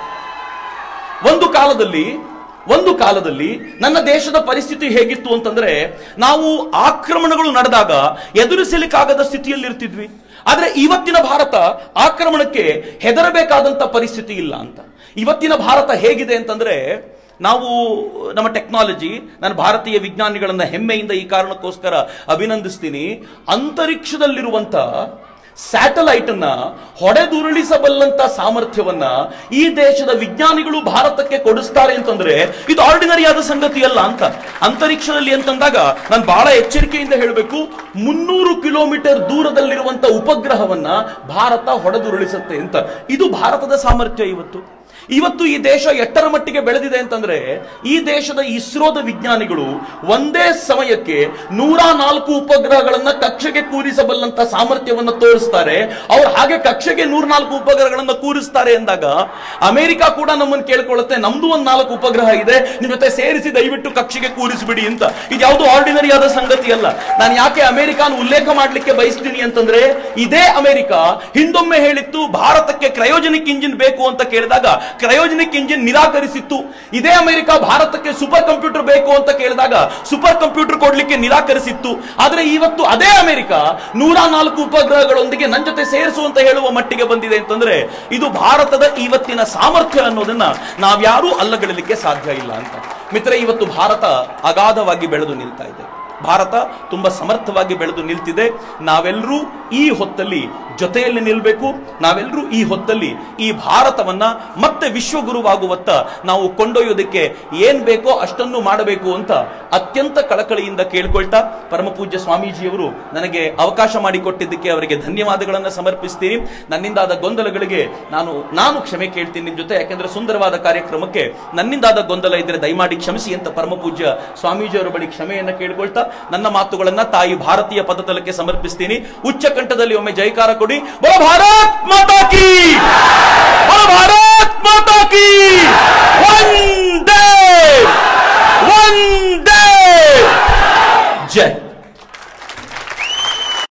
Speaker 1: ಒಂದು ಕಾಲದಲ್ಲಿ ಒಂದು ಕಾಲದಲ್ಲಿ ನನ್ನ ದೇಶದ ಪರಿಸ್ಥಿತಿ ಹೇಗಿತ್ತು ಅಂತಂದ್ರೆ ನಾವು ಆಕ್ರಮಣಗಳು ನಡೆದಾಗ ಎದುರಿಸಲಿಕ್ಕಾಗದ ಸ್ಥಿತಿಯಲ್ಲಿ ಇರ್ತಿದ್ವಿ ಆದ್ರೆ ಇವತ್ತಿನ ಭಾರತ ಆಕ್ರಮಣಕ್ಕೆ ಹೆದರಬೇಕಾದಂತ ಪರಿಸ್ಥಿತಿ ಇಲ್ಲ ಅಂತ ಇವತ್ತಿನ ಭಾರತ ಹೇಗಿದೆ ಅಂತಂದ್ರೆ ನಾವು ನಮ್ಮ ಟೆಕ್ನಾಲಜಿ ನಾನು ಭಾರತೀಯ ವಿಜ್ಞಾನಿಗಳನ್ನ ಹೆಮ್ಮೆಯಿಂದ ಈ ಕಾರಣಕ್ಕೋಸ್ಕರ ಅಭಿನಂದಿಸ್ತೀನಿ ಅಂತರಿಕ್ಷದಲ್ಲಿರುವಂತ ಸ್ಯಾಟಲೈಟ್ ಅನ್ನ ಹೊಡೆದುರುಳಿಸಬಲ್ಲಂತ ಸಾಮರ್ಥ್ಯವನ್ನ ಈ ದೇಶದ ವಿಜ್ಞಾನಿಗಳು ಭಾರತಕ್ಕೆ ಕೊಡಿಸ್ತಾರೆ ಅಂತಂದ್ರೆ ಇದು ಆರ್ಡಿನರಿ ಆದ ಸಂಗತಿ ಅಲ್ಲ ಅಂತ ಅಂತರಿಕ್ಷದಲ್ಲಿ ಅಂತಂದಾಗ ನಾನು ಬಹಳ ಎಚ್ಚರಿಕೆಯಿಂದ ಹೇಳಬೇಕು ಮುನ್ನೂರು ಕಿಲೋಮೀಟರ್ ದೂರದಲ್ಲಿರುವಂತ ಉಪಗ್ರಹವನ್ನ ಭಾರತ ಹೊಡೆದುರುಳಿಸುತ್ತೆ ಅಂತ ಇದು ಭಾರತದ ಸಾಮರ್ಥ್ಯ ಇವತ್ತು ಇವತ್ತು ಈ ದೇಶ ಎಟ್ಟರ ಮಟ್ಟಿಗೆ ಬೆಳೆದಿದೆ ಅಂತಂದ್ರೆ ಈ ದೇಶದ ಇಸ್ರೋದ ವಿಜ್ಞಾನಿಗಳು ಒಂದೇ ಸಮಯಕ್ಕೆ ನೂರ ನಾಲ್ಕು ಉಪಗ್ರಹಗಳನ್ನ ಕಕ್ಷೆಗೆ ಕೂರಿಸಬಲ್ಲಂತ ಸಾಮರ್ಥ್ಯವನ್ನ ತೋರಿಸ್ತಾರೆ ಅವ್ರು ಹಾಗೆ ಕಕ್ಷೆಗೆ ನೂರ ನಾಲ್ಕು ಉಪಗ್ರಹಗಳನ್ನ ಕೂರಿಸ್ತಾರೆ ಎಂದಾಗ ಅಮೆರಿಕ ಕೂಡ ನಮ್ಮನ್ನು ಕೇಳ್ಕೊಳ್ಳುತ್ತೆ ನಮ್ದು ಒಂದ್ ನಾಲ್ಕು ಉಪಗ್ರಹ ಇದೆ ನಿಮ್ ಜೊತೆ ಸೇರಿಸಿ ದಯವಿಟ್ಟು ಕಕ್ಷೆಗೆ ಕೂರಿಸಿಬಿಡಿ ಅಂತ ಇದು ಯಾವುದು ಆರ್ಡಿನರಿ ಆದ ಸಂಗತಿ ಅಲ್ಲ ನಾನು ಯಾಕೆ ಅಮೆರಿಕಾನ್ ಉಲ್ಲೇಖ ಮಾಡ್ಲಿಕ್ಕೆ ಬಯಸ್ತೀನಿ ಅಂತಂದ್ರೆ ಇದೇ ಅಮೆರಿಕ ಹಿಂದೊಮ್ಮೆ ಹೇಳಿತ್ತು ಭಾರತಕ್ಕೆ ಕ್ರಯೋಜನಿಕ್ ಇಂಜಿನ್ ಬೇಕು ಅಂತ ಕೇಳಿದಾಗ ಕ್ರಯೋಜನಿಕ್ ಇಂಜಿನ್ ನಿರಾಕರಿಸಿತ್ತು ಇದೇ ಅಮೆರಿಕ ಭಾರತಕ್ಕೆ ಸೂಪರ್ ಕಂಪ್ಯೂಟರ್ ಬೇಕು ಅಂತ ಕೇಳಿದಾಗ ಸೂಪರ್ ಕಂಪ್ಯೂಟರ್ ಕೊಡ್ಲಿಕ್ಕೆ ನಿರಾಕರಿಸಿತ್ತು ಆದ್ರೆ ಇವತ್ತು ಅದೇ ಅಮೆರಿಕ ನೂರ ನಾಲ್ಕು ಉಪಗ್ರಹಗಳೊಂದಿಗೆ ನನ್ನ ಜೊತೆ ಸೇರಿಸು ಅಂತ ಹೇಳುವ ಮಟ್ಟಿಗೆ ಬಂದಿದೆ ಅಂತಂದ್ರೆ ಇದು ಭಾರತದ ಇವತ್ತಿನ ಸಾಮರ್ಥ್ಯ ಅನ್ನೋದನ್ನ ನಾವ್ಯಾರೂ ಅಲ್ಲಗಳಲಿಕ್ಕೆ ಸಾಧ್ಯ ಇಲ್ಲ ಅಂತ ಮಿತ್ರ ಇವತ್ತು ಭಾರತ ಅಗಾಧವಾಗಿ ಬೆಳೆದು ನಿಲ್ತಾ ಇದೆ ಭಾರತ ತುಂಬಾ ಸಮರ್ಥವಾಗಿ ಬೆಳೆದು ನಿಲ್ತಿದೆ ನಾವೆಲ್ಲರೂ ಈ ಹೊತ್ತಲ್ಲಿ ಜೊತೆಯಲ್ಲಿ ನಿಲ್ಬೇಕು ನಾವೆಲ್ಲರೂ ಈ ಹೊತ್ತಲ್ಲಿ ಈ ಭಾರತವನ್ನ ಮತ್ತೆ ವಿಶ್ವಗುರುವಾಗುವತ್ತ ನಾವು ಕೊಂಡೊಯ್ಯೋದಕ್ಕೆ ಏನ್ ಬೇಕೋ ಅಷ್ಟನ್ನು ಮಾಡಬೇಕು ಅಂತ ಅತ್ಯಂತ ಕಳಕಳಿಯಿಂದ ಕೇಳ್ಕೊಳ್ತಾ ಪರಮ ಪೂಜ್ಯ ಸ್ವಾಮೀಜಿಯವರು ನನಗೆ ಅವಕಾಶ ಮಾಡಿಕೊಟ್ಟಿದ್ದಕ್ಕೆ ಅವರಿಗೆ ಧನ್ಯವಾದಗಳನ್ನು ಸಮರ್ಪಿಸ್ತೀನಿ ನನ್ನಿಂದಾದ ಗೊಂದಲಗಳಿಗೆ ನಾನು ನಾನು ಕ್ಷಮೆ ಕೇಳ್ತೀನಿ ನಿಮ್ ಜೊತೆ ಯಾಕೆಂದ್ರೆ ಸುಂದರವಾದ ಕಾರ್ಯಕ್ರಮಕ್ಕೆ ನನ್ನಿಂದಾದ ಗೊಂದಲ ಇದ್ರೆ ದಯಮಾಡಿ ಕ್ಷಮಿಸಿ ಅಂತ ಪರಮ ಪೂಜ್ಯ ಸ್ವಾಮೀಜಿಯವರ ಬಳಿ ಕ್ಷಮೆಯನ್ನ ಕೇಳ್ಕೊಳ್ತಾ ನನ್ನ ಮಾತುಗಳನ್ನ ತಾಯಿ ಭಾರತೀಯ ಪದತಲಕ್ಕೆ ಸಮರ್ಪಿಸ್ತೀನಿ ಉಚ್ಚ ಕಂಠದಲ್ಲಿ ಒಮ್ಮೆ ಜೈಕಾರ ಕೊಡಿ ಬೋಲೋ ಭಾರತ್ ಮಾತಾ ಕಿ ಬೋಲೋ ಭಾರತ್ ಮಾತಾ ಕಿ ವಂದೇ ವಂದೇ ಜೈ